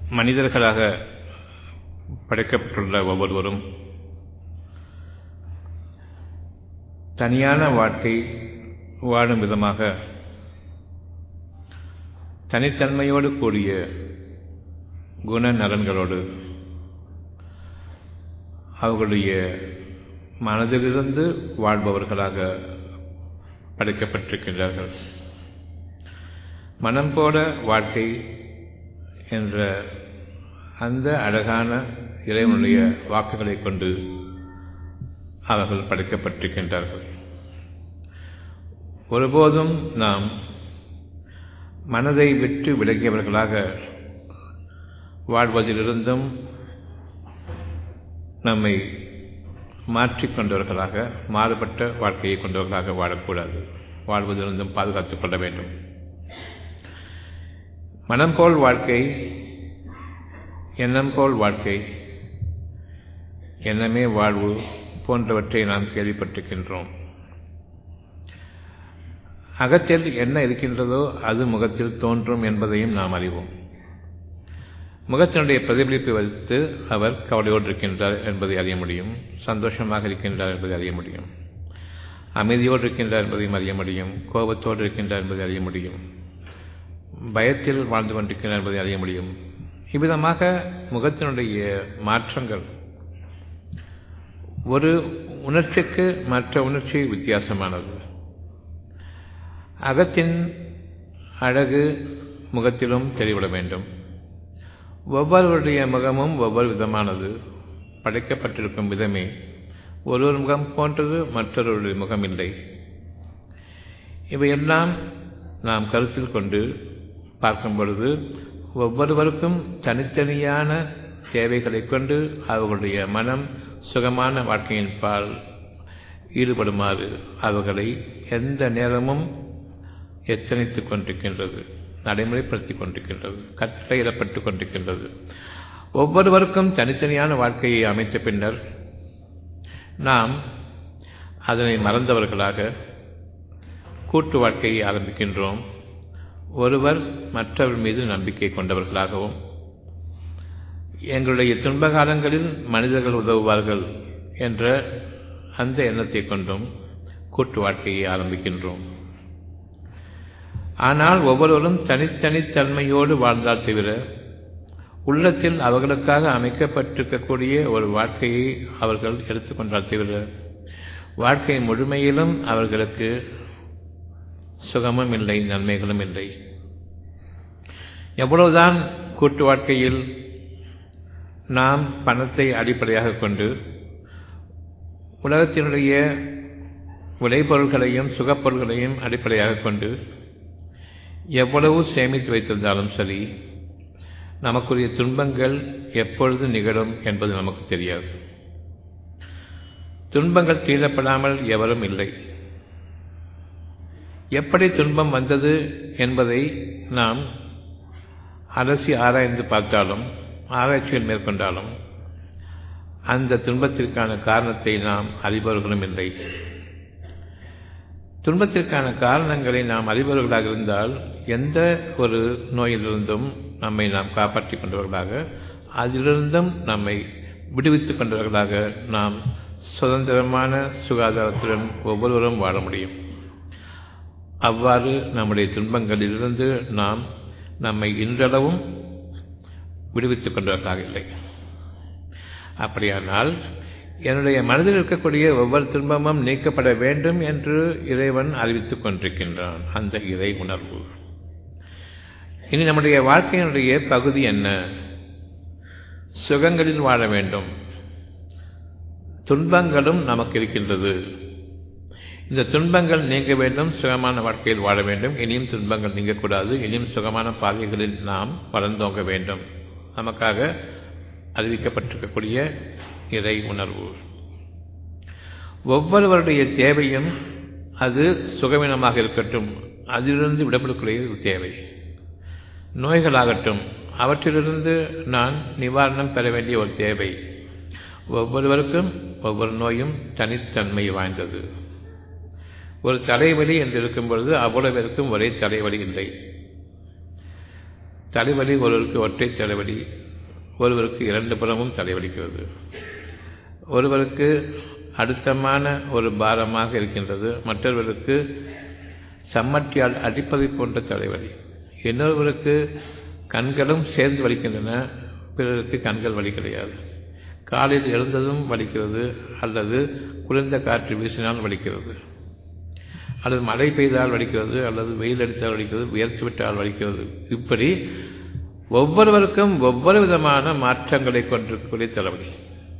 மனிதர்களாக படைக்கப்பட்டுள்ள ஒவ்வொருவரும் தனியான வாழ்க்கை வாழும் விதமாக தனித்தன்மையோடு கூடிய குண நலன்களோடு அவர்களுடைய மனதிலிருந்து வாழ்பவர்களாக படைக்கப்பட்டிருக்கின்றார்கள் மனம் போல வாழ்க்கை என்ற அந்த அழகான இறைவனுடைய வாக்குகளை கொண்டு அவர்கள் படைக்கப்பட்டிருக்கின்றார்கள் ஒருபோதும் நாம் மனதை விட்டு விலகியவர்களாக வாழ்வதிலிருந்தும் நம்மை மாற்றிக்கொண்டவர்களாக மாறுபட்ட வாழ்க்கையை கொண்டவர்களாக வாழக்கூடாது வாழ்வதிலிருந்தும் பாதுகாத்துக் கொள்ள வேண்டும் மனம் போல் வாழ்க்கை எண்ணம் போல் வாழ்க்கை எண்ணமே வாழ்வு போன்றவற்றை நாம் கேள்விப்பட்டிருக்கின்றோம் அகத்தில் என்ன இருக்கின்றதோ அது முகத்தில் தோன்றும் என்பதையும் நாம் அறிவோம் முகத்தினுடைய பிரதிபலிப்பை வைத்து அவர் கவலையோடு இருக்கின்றார் என்பதை அறிய முடியும் சந்தோஷமாக இருக்கின்றார் என்பதை அறிய முடியும் அமைதியோடு இருக்கின்றார் என்பதையும் அறிய முடியும் கோபத்தோடு இருக்கின்றார் என்பதை அறிய முடியும் பயத்தில் வாழ்ந்து கொண்டிருக்கின்றார் என்பதை அறிய முடியும் இவ்விதமாக முகத்தினுடைய மாற்றங்கள் ஒரு உணர்ச்சிக்கு மற்ற உணர்ச்சி வித்தியாசமானது அகத்தின் அழகு முகத்திலும் தெளிவிட வேண்டும் ஒவ்வொருவருடைய முகமும் ஒவ்வொரு விதமானது படைக்கப்பட்டிருக்கும் விதமே ஒருவர் முகம் போன்றது மற்றொருவருடைய முகம் இல்லை இவையெல்லாம் நாம் கருத்தில் கொண்டு பார்க்கும் பொழுது ஒவ்வொருவருக்கும் தனித்தனியான தேவைகளை கொண்டு அவர்களுடைய மனம் சுகமான வாழ்க்கையின் பால் ஈடுபடுமாறு அவர்களை எந்த நேரமும் எச்சரித்துக் கொண்டிருக்கின்றது நடைமுறைப்படுத்திக் கொண்டிருக்கின்றது கட்டளையிடப்பட்டுக் கொண்டிருக்கின்றது ஒவ்வொருவருக்கும் தனித்தனியான வாழ்க்கையை அமைத்த பின்னர் நாம் அதனை மறந்தவர்களாக கூட்டு வாழ்க்கையை ஆரம்பிக்கின்றோம் ஒருவர் மற்றவர் மீது நம்பிக்கை கொண்டவர்களாகவும் எங்களுடைய துன்ப காலங்களில் மனிதர்கள் உதவுவார்கள் என்ற அந்த எண்ணத்தை கொண்டும் கூட்டு வாழ்க்கையை ஆரம்பிக்கின்றோம் ஆனால் ஒவ்வொருவரும் தனித்தனித்தன்மையோடு வாழ்ந்தால் தவிர உள்ளத்தில் அவர்களுக்காக அமைக்கப்பட்டிருக்கக்கூடிய ஒரு வாழ்க்கையை அவர்கள் எடுத்துக்கொண்டால் தவிர வாழ்க்கை முழுமையிலும் அவர்களுக்கு சுகமும் இல்லை நன்மைகளும் இல்லை எவ்வளவுதான் கூட்டு வாழ்க்கையில் நாம் பணத்தை அடிப்படையாக கொண்டு உலகத்தினுடைய விளைபொருள்களையும் சுகப்பொருள்களையும் அடிப்படையாக கொண்டு எவ்வளவு சேமித்து வைத்திருந்தாலும் சரி நமக்குரிய துன்பங்கள் எப்பொழுது நிகழும் என்பது நமக்கு தெரியாது துன்பங்கள் தீரப்படாமல் எவரும் இல்லை எப்படி துன்பம் வந்தது என்பதை நாம் அலசி ஆராய்ந்து பார்த்தாலும் ஆராய்ச்சிகள் மேற்கொண்டாலும் அந்த துன்பத்திற்கான காரணத்தை நாம் அறிபவர்களும் இல்லை துன்பத்திற்கான காரணங்களை நாம் அறிபவர்களாக இருந்தால் எந்த ஒரு நோயிலிருந்தும் நம்மை நாம் காப்பாற்றிக் கொண்டவர்களாக அதிலிருந்தும் நம்மை விடுவித்துக் கொண்டவர்களாக நாம் சுதந்திரமான சுகாதாரத்துடன் ஒவ்வொருவரும் வாழ முடியும் அவ்வாறு நம்முடைய துன்பங்களிலிருந்து நாம் நம்மை இன்றளவும் விடுவித்துக் கொண்டவர்களாக இல்லை அப்படியானால் என்னுடைய மனதில் இருக்கக்கூடிய ஒவ்வொரு துன்பமும் நீக்கப்பட வேண்டும் என்று இறைவன் அறிவித்துக் கொண்டிருக்கின்றான் அந்த இறை உணர்வு இனி நம்முடைய வாழ்க்கையினுடைய பகுதி என்ன சுகங்களில் வாழ வேண்டும் துன்பங்களும் நமக்கு இருக்கின்றது இந்த துன்பங்கள் நீங்க வேண்டும் சுகமான வாழ்க்கையில் வாழ வேண்டும் இனியும் துன்பங்கள் நீங்கக்கூடாது இனியும் சுகமான பாதைகளில் நாம் வளர்ந்தோங்க வேண்டும் நமக்காக அறிவிக்கப்பட்டிருக்கக்கூடிய இறை உணர்வு ஒவ்வொருவருடைய தேவையும் அது சுகவீனமாக இருக்கட்டும் அதிலிருந்து விடப்படக்கூடிய ஒரு தேவை நோய்களாகட்டும் அவற்றிலிருந்து நான் நிவாரணம் பெற வேண்டிய ஒரு தேவை ஒவ்வொருவருக்கும் ஒவ்வொரு நோயும் தனித்தன்மை வாய்ந்தது ஒரு தலைவலி என்று இருக்கும் பொழுது அவ்வளவு பேருக்கும் ஒரே தலைவலி இல்லை தலைவலி ஒருவருக்கு ஒற்றை தலைவலி ஒருவருக்கு இரண்டு புறமும் தலைவலிக்கிறது ஒருவருக்கு அழுத்தமான ஒரு பாரமாக இருக்கின்றது மற்றொருவருக்கு சம்மட்டியால் அடிப்பதை போன்ற தலைவலி இன்னொருவருக்கு கண்களும் சேர்ந்து வலிக்கின்றன பிறருக்கு கண்கள் வலி கிடையாது காலையில் எழுந்ததும் வலிக்கிறது அல்லது குளிர்ந்த காற்று வீசினால் வலிக்கிறது அல்லது மழை பெய்தால் வலிக்கிறது அல்லது வெயில் அடித்தால் வலிக்கிறது உயர்த்தி விட்டால் வலிக்கிறது இப்படி ஒவ்வொருவருக்கும் ஒவ்வொரு விதமான மாற்றங்களை கொண்டிருக்கக்கூடிய தலைவலி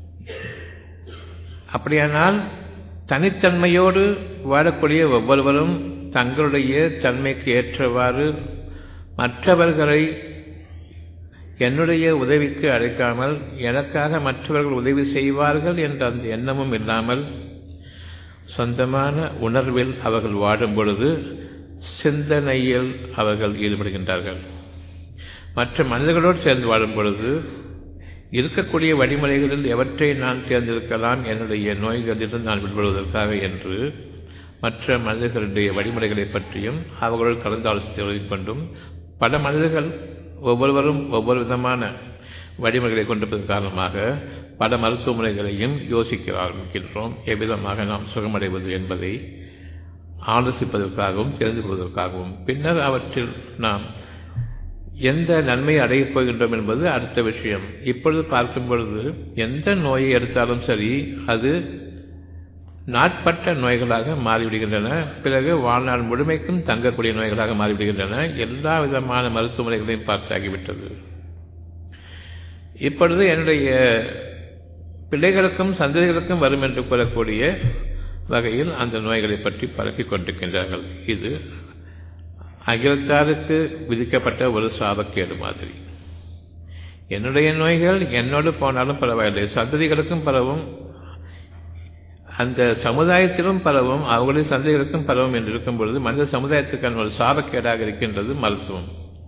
அப்படியானால் தனித்தன்மையோடு வாழக்கூடிய ஒவ்வொருவரும் தங்களுடைய தன்மைக்கு ஏற்றவாறு மற்றவர்களை என்னுடைய உதவிக்கு அழைக்காமல் எனக்காக மற்றவர்கள் உதவி செய்வார்கள் என்ற அந்த எண்ணமும் இல்லாமல் சொந்தமான உணர்வில் அவர்கள் வாடும் பொழுது சிந்தனையில் அவர்கள் ஈடுபடுகின்றார்கள் மற்ற மனிதர்களோடு சேர்ந்து வாழும் பொழுது இருக்கக்கூடிய வழிமுறைகளில் எவற்றை நான் தேர்ந்தெடுக்கலாம் என்னுடைய நோய்களிலிருந்து நான் விடுபடுவதற்காக என்று மற்ற மனிதர்களுடைய வழிமுறைகளை பற்றியும் அவர்களோடு கலந்தாலோசித்து கொண்டும் பல மனிதர்கள் ஒவ்வொருவரும் ஒவ்வொரு விதமான வழிமுறைகளை கொண்டிருப்பதன் காரணமாக பல மருத்துவ முறைகளையும் யோசிக்க ஆரம்பிக்கின்றோம் எவ்விதமாக நாம் சுகமடைவது என்பதை ஆலோசிப்பதற்காகவும் தெரிந்து கொள்வதற்காகவும் பின்னர் அவற்றில் நாம் எந்த நன்மை அடையப் போகின்றோம் என்பது அடுத்த விஷயம் இப்பொழுது பார்க்கும் பொழுது எந்த நோயை எடுத்தாலும் சரி அது நாட்பட்ட நோய்களாக மாறிவிடுகின்றன பிறகு வாழ்நாள் முழுமைக்கும் தங்கக்கூடிய நோய்களாக மாறிவிடுகின்றன எல்லா விதமான மருத்துவ முறைகளையும் பார்த்தாகிவிட்டது இப்பொழுது என்னுடைய பிள்ளைகளுக்கும் சந்ததிகளுக்கும் வரும் என்று கூறக்கூடிய வகையில் அந்த நோய்களை பற்றி பரப்பிக் கொண்டிருக்கின்றார்கள் இது அகிலத்தாருக்கு விதிக்கப்பட்ட ஒரு சாபக்கேடு மாதிரி என்னுடைய நோய்கள் என்னோடு போனாலும் பரவாயில்லை சந்ததிகளுக்கும் பரவும் அந்த சமுதாயத்திலும் பரவும் அவர்களுடைய சந்தைகளுக்கும் பரவும் என்று இருக்கும் பொழுது மனித சமுதாயத்துக்கான ஒரு சாபக்கேடாக இருக்கின்றது மருத்துவம்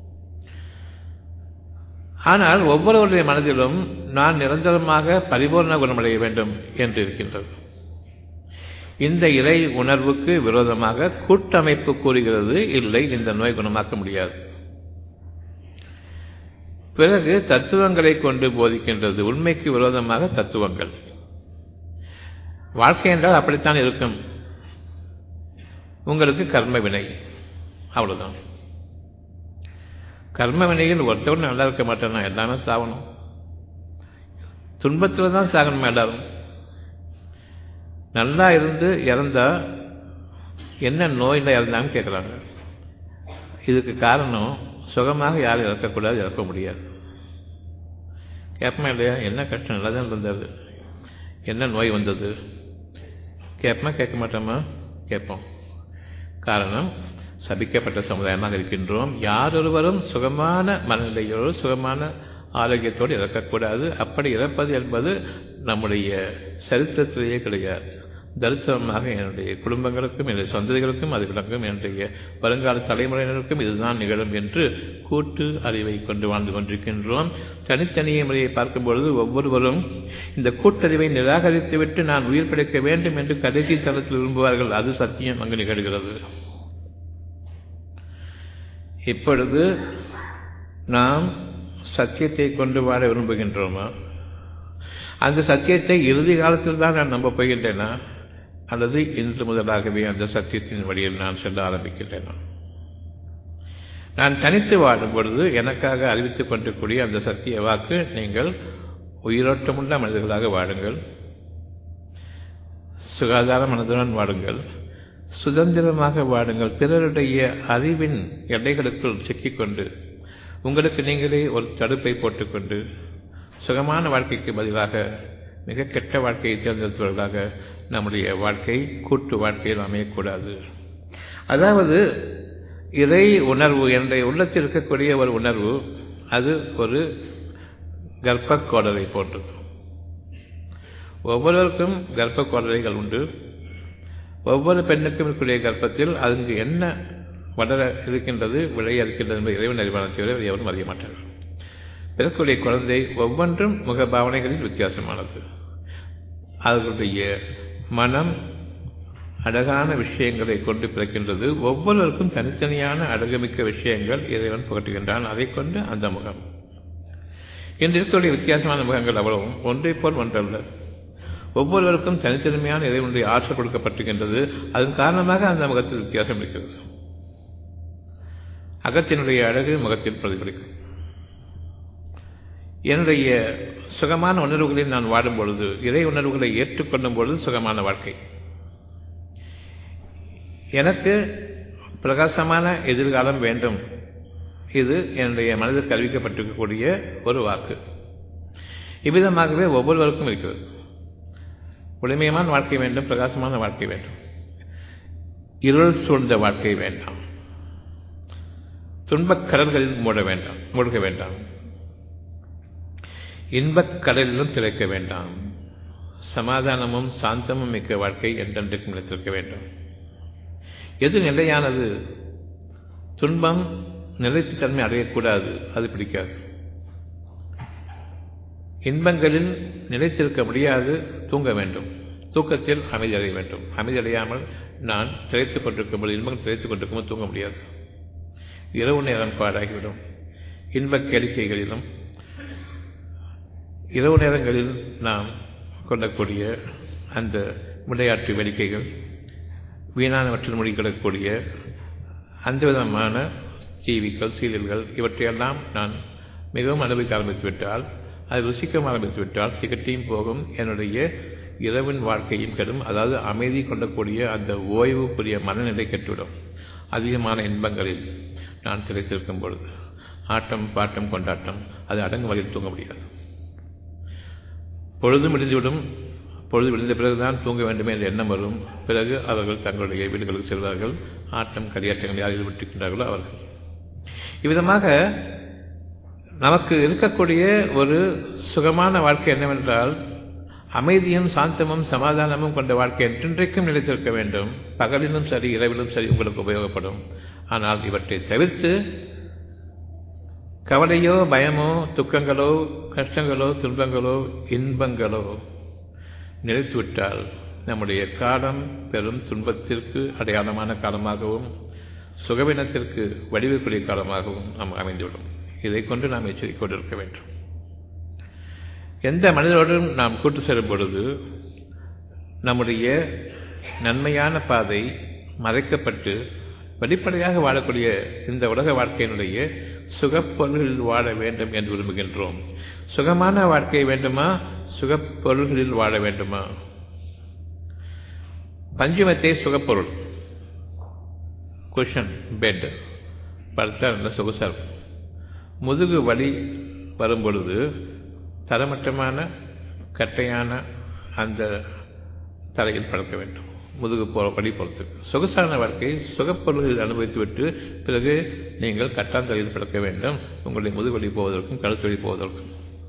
ஆனால் ஒவ்வொருவருடைய மனதிலும் நான் நிரந்தரமாக பரிபூர்ண குணமடைய வேண்டும் என்று இருக்கின்றது இந்த இறை உணர்வுக்கு விரோதமாக கூட்டமைப்பு கூறுகிறது இல்லை இந்த நோய் குணமாக்க முடியாது பிறகு தத்துவங்களை கொண்டு போதிக்கின்றது உண்மைக்கு விரோதமாக தத்துவங்கள் வாழ்க்கை என்றால் அப்படித்தான் இருக்கும் உங்களுக்கு கர்ம வினை அவ்வளவுதான் கர்ம வினையில் ஒருத்தவன் நல்லா இருக்க மாட்டேன் நான் எல்லாமே சாகணும் துன்பத்தில் தான் சாகணும் எல்லாரும் நல்லா இருந்து இறந்தா என்ன நோயில் இறந்தாங்கன்னு கேட்குறாங்க இதுக்கு காரணம் சுகமாக யாரும் இறக்கக்கூடாது இறக்க முடியாது கேட்பமா இல்லையா என்ன கஷ்டம் நல்லா தான் இருந்தது என்ன நோய் வந்தது கேட்போமா கேட்க மாட்டோமா கேட்போம் காரணம் சபிக்கப்பட்ட சமுதாயமாக இருக்கின்றோம் யாரொருவரும் சுகமான மனநிலையோடு சுகமான ஆரோக்கியத்தோடு இறக்கக்கூடாது அப்படி இறப்பது என்பது நம்முடைய சரித்திரத்திலேயே கிடையாது தரித்திரமாக என்னுடைய குடும்பங்களுக்கும் என்னுடைய சொந்ததிகளுக்கும் அது விளங்கும் என்னுடைய வருங்கால தலைமுறையினருக்கும் இதுதான் நிகழும் என்று கூட்டு அறிவை கொண்டு வாழ்ந்து கொண்டிருக்கின்றோம் தனித்தனிய முறையை பார்க்கும் பொழுது ஒவ்வொருவரும் இந்த கூட்டறிவை நிராகரித்துவிட்டு நான் உயிர் பிழைக்க வேண்டும் என்று கடைசி தளத்தில் விரும்புவார்கள் அது சத்தியம் அங்கு நிகழ்கிறது இப்பொழுது நாம் சத்தியத்தை கொண்டு வாழ விரும்புகின்றோமா அந்த சத்தியத்தை இறுதி காலத்தில் தான் நான் நம்ப போகின்றேனா அல்லது இன்று முதலாகவே அந்த சத்தியத்தின் வழியில் நான் செல்ல ஆரம்பிக்கின்றேனா நான் தனித்து வாழும் பொழுது எனக்காக அறிவித்துக் கொண்டிருக்கூடிய அந்த சத்திய வாக்கு நீங்கள் உயிரோட்டமுள்ள மனிதர்களாக வாழுங்கள் சுகாதார மனதுடன் வாடுங்கள் சுதந்திரமாக வாடுங்கள் பிறருடைய அறிவின் எல்லைகளுக்குள் சிக்கிக்கொண்டு உங்களுக்கு நீங்களே ஒரு தடுப்பை போட்டுக்கொண்டு சுகமான வாழ்க்கைக்கு பதிலாக மிக கெட்ட வாழ்க்கையை தேர்ந்தெடுத்தவர்களாக நம்முடைய வாழ்க்கை கூட்டு வாழ்க்கையில் அமையக்கூடாது அதாவது இறை உணர்வு என்ற உள்ளத்தில் இருக்கக்கூடிய ஒரு உணர்வு அது ஒரு கர்ப்ப கோடலை போன்றது ஒவ்வொருவருக்கும் கர்ப்ப கோடலைகள் உண்டு ஒவ்வொரு பெண்ணுக்கும் இருக்கக்கூடிய கர்ப்பத்தில் அங்கு என்ன வளர இருக்கின்றது விளைய இருக்கின்றது என்பதை இறைவன் அறிவான தவிர எவரும் அறிய மாட்டார்கள் பிறக்கக்கூடிய குழந்தை ஒவ்வொன்றும் முக பாவனைகளில் வித்தியாசமானது அவர்களுடைய மனம் அழகான விஷயங்களை கொண்டு பிறக்கின்றது ஒவ்வொருவருக்கும் தனித்தனியான அழகுமிக்க விஷயங்கள் இறைவன் புகட்டுகின்றான் அதை கொண்டு அந்த முகம் இன்று இருக்கக்கூடிய வித்தியாசமான முகங்கள் அவ்வளவும் ஒன்றை போல் ஒன்றல்ல ஒவ்வொருவருக்கும் தனித்தனிமையான இறைவனுடைய ஆற்றல் கொடுக்கப்பட்டிருக்கின்றது அதன் காரணமாக அந்த முகத்தில் வித்தியாசம் இருக்கிறது அகத்தினுடைய அழகு முகத்தில் பிரதிபலிக்கும் என்னுடைய சுகமான உணர்வுகளில் நான் வாடும் பொழுது இறை உணர்வுகளை ஏற்றுக்கொள்ளும் பொழுது சுகமான வாழ்க்கை எனக்கு பிரகாசமான எதிர்காலம் வேண்டும் இது என்னுடைய மனதிற்கு அறிவிக்கப்பட்டிருக்கக்கூடிய ஒரு வாக்கு இவ்விதமாகவே ஒவ்வொருவருக்கும் இருக்கிறது ஒளிமயமான வாழ்க்கை வேண்டும் பிரகாசமான வாழ்க்கை வேண்டும் இருள் சூழ்ந்த வாழ்க்கை வேண்டாம் துன்பக் கடல்களில் மூட வேண்டாம் மூழ்க வேண்டாம் இன்பக் கடலிலும் திளைக்க வேண்டாம் சமாதானமும் சாந்தமும் மிக்க வாழ்க்கை என்றென்றைக்கும் நிலைத்திருக்க வேண்டும் எது நிலையானது துன்பம் நிலைத்து தன்மை அடையக்கூடாது அது பிடிக்காது இன்பங்களில் நிலைத்திருக்க முடியாது தூங்க வேண்டும் தூக்கத்தில் அமைதி அடைய வேண்டும் அமைதி அடையாமல் நான் திளைத்துக் கொண்டிருக்கும் போது இன்பங்கள் திளைத்துக் கொண்டிருக்கும் தூங்க முடியாது இரவு நேரம் பாடாகிவிடும் இன்பக் கேளிக்கைகளிலும் இரவு நேரங்களில் நாம் கொள்ளக்கூடிய அந்த விளையாட்டு வேடிக்கைகள் வீணானவற்றில் முடிக்கிடக்கூடிய அந்த விதமான டிவிக்கள் சீரியல்கள் இவற்றையெல்லாம் நான் மிகவும் அனுபவிக்க ஆரம்பித்துவிட்டால் அதை ருசிக்க ஆரம்பித்துவிட்டால் திகட்டியும் போகும் என்னுடைய இரவின் வாழ்க்கையும் கெடும் அதாவது அமைதி கொள்ளக்கூடிய அந்த ஓய்வுக்குரிய மனநிலை கெட்டுவிடும் அதிகமான இன்பங்களில் நான் திளைத்திருக்கும் பொழுது ஆட்டம் பாட்டம் கொண்டாட்டம் அது அடங்கு வகையில் தூங்க முடியாது பொழுது முடிந்துவிடும் பொழுது விழுந்த பிறகுதான் தூங்க வேண்டுமே என்ற எண்ணம் வரும் பிறகு அவர்கள் தங்களுடைய வீடுகளுக்கு செல்வார்கள் ஆட்டம் கலியாட்டங்கள் யார் ஈடுபட்டிருக்கின்றார்களோ அவர்கள் இவ்விதமாக நமக்கு இருக்கக்கூடிய ஒரு சுகமான வாழ்க்கை என்னவென்றால் அமைதியும் சாந்தமும் சமாதானமும் கொண்ட வாழ்க்கை என்றென்றைக்கும் நிலைத்திருக்க வேண்டும் பகலிலும் சரி இரவிலும் சரி உங்களுக்கு உபயோகப்படும் ஆனால் இவற்றை தவிர்த்து கவலையோ பயமோ துக்கங்களோ கஷ்டங்களோ துன்பங்களோ இன்பங்களோ நிலைத்துவிட்டால் நம்முடைய காலம் பெரும் துன்பத்திற்கு அடையாளமான காலமாகவும் சுகவினத்திற்கு வடிவக்கூடிய காலமாகவும் நாம் அமைந்துவிடும் இதை கொண்டு நாம் எச்சரிக்கை கொண்டிருக்க வேண்டும் எந்த மனிதரோடும் நாம் கூட்டு செல்லும் பொழுது நம்முடைய நன்மையான பாதை மறைக்கப்பட்டு வெளிப்படையாக வாழக்கூடிய இந்த உலக வாழ்க்கையினுடைய சுகப்பொருள்களில் வாழ வேண்டும் என்று விரும்புகின்றோம் சுகமான வாழ்க்கை வேண்டுமா சுகப்பொருள்களில் வாழ வேண்டுமா பஞ்சுமத்தை சுகப்பொருள் குஷன் பெட் படுத்தா நல்ல சொகுசார் முதுகு வலி வரும் பொழுது தரமற்றமான கட்டையான அந்த தலையில் படுக்க வேண்டும் முதுகு போ படி போகிறதுக்கு சொகுசான வாழ்க்கை சுகப்பொருள்களில் அனுபவித்துவிட்டு பிறகு நீங்கள் கட்டாந்தலையில் படுக்க வேண்டும் உங்களுடைய முதுகுவலி போவதற்கும் கழுத்தொலி போவதற்கும்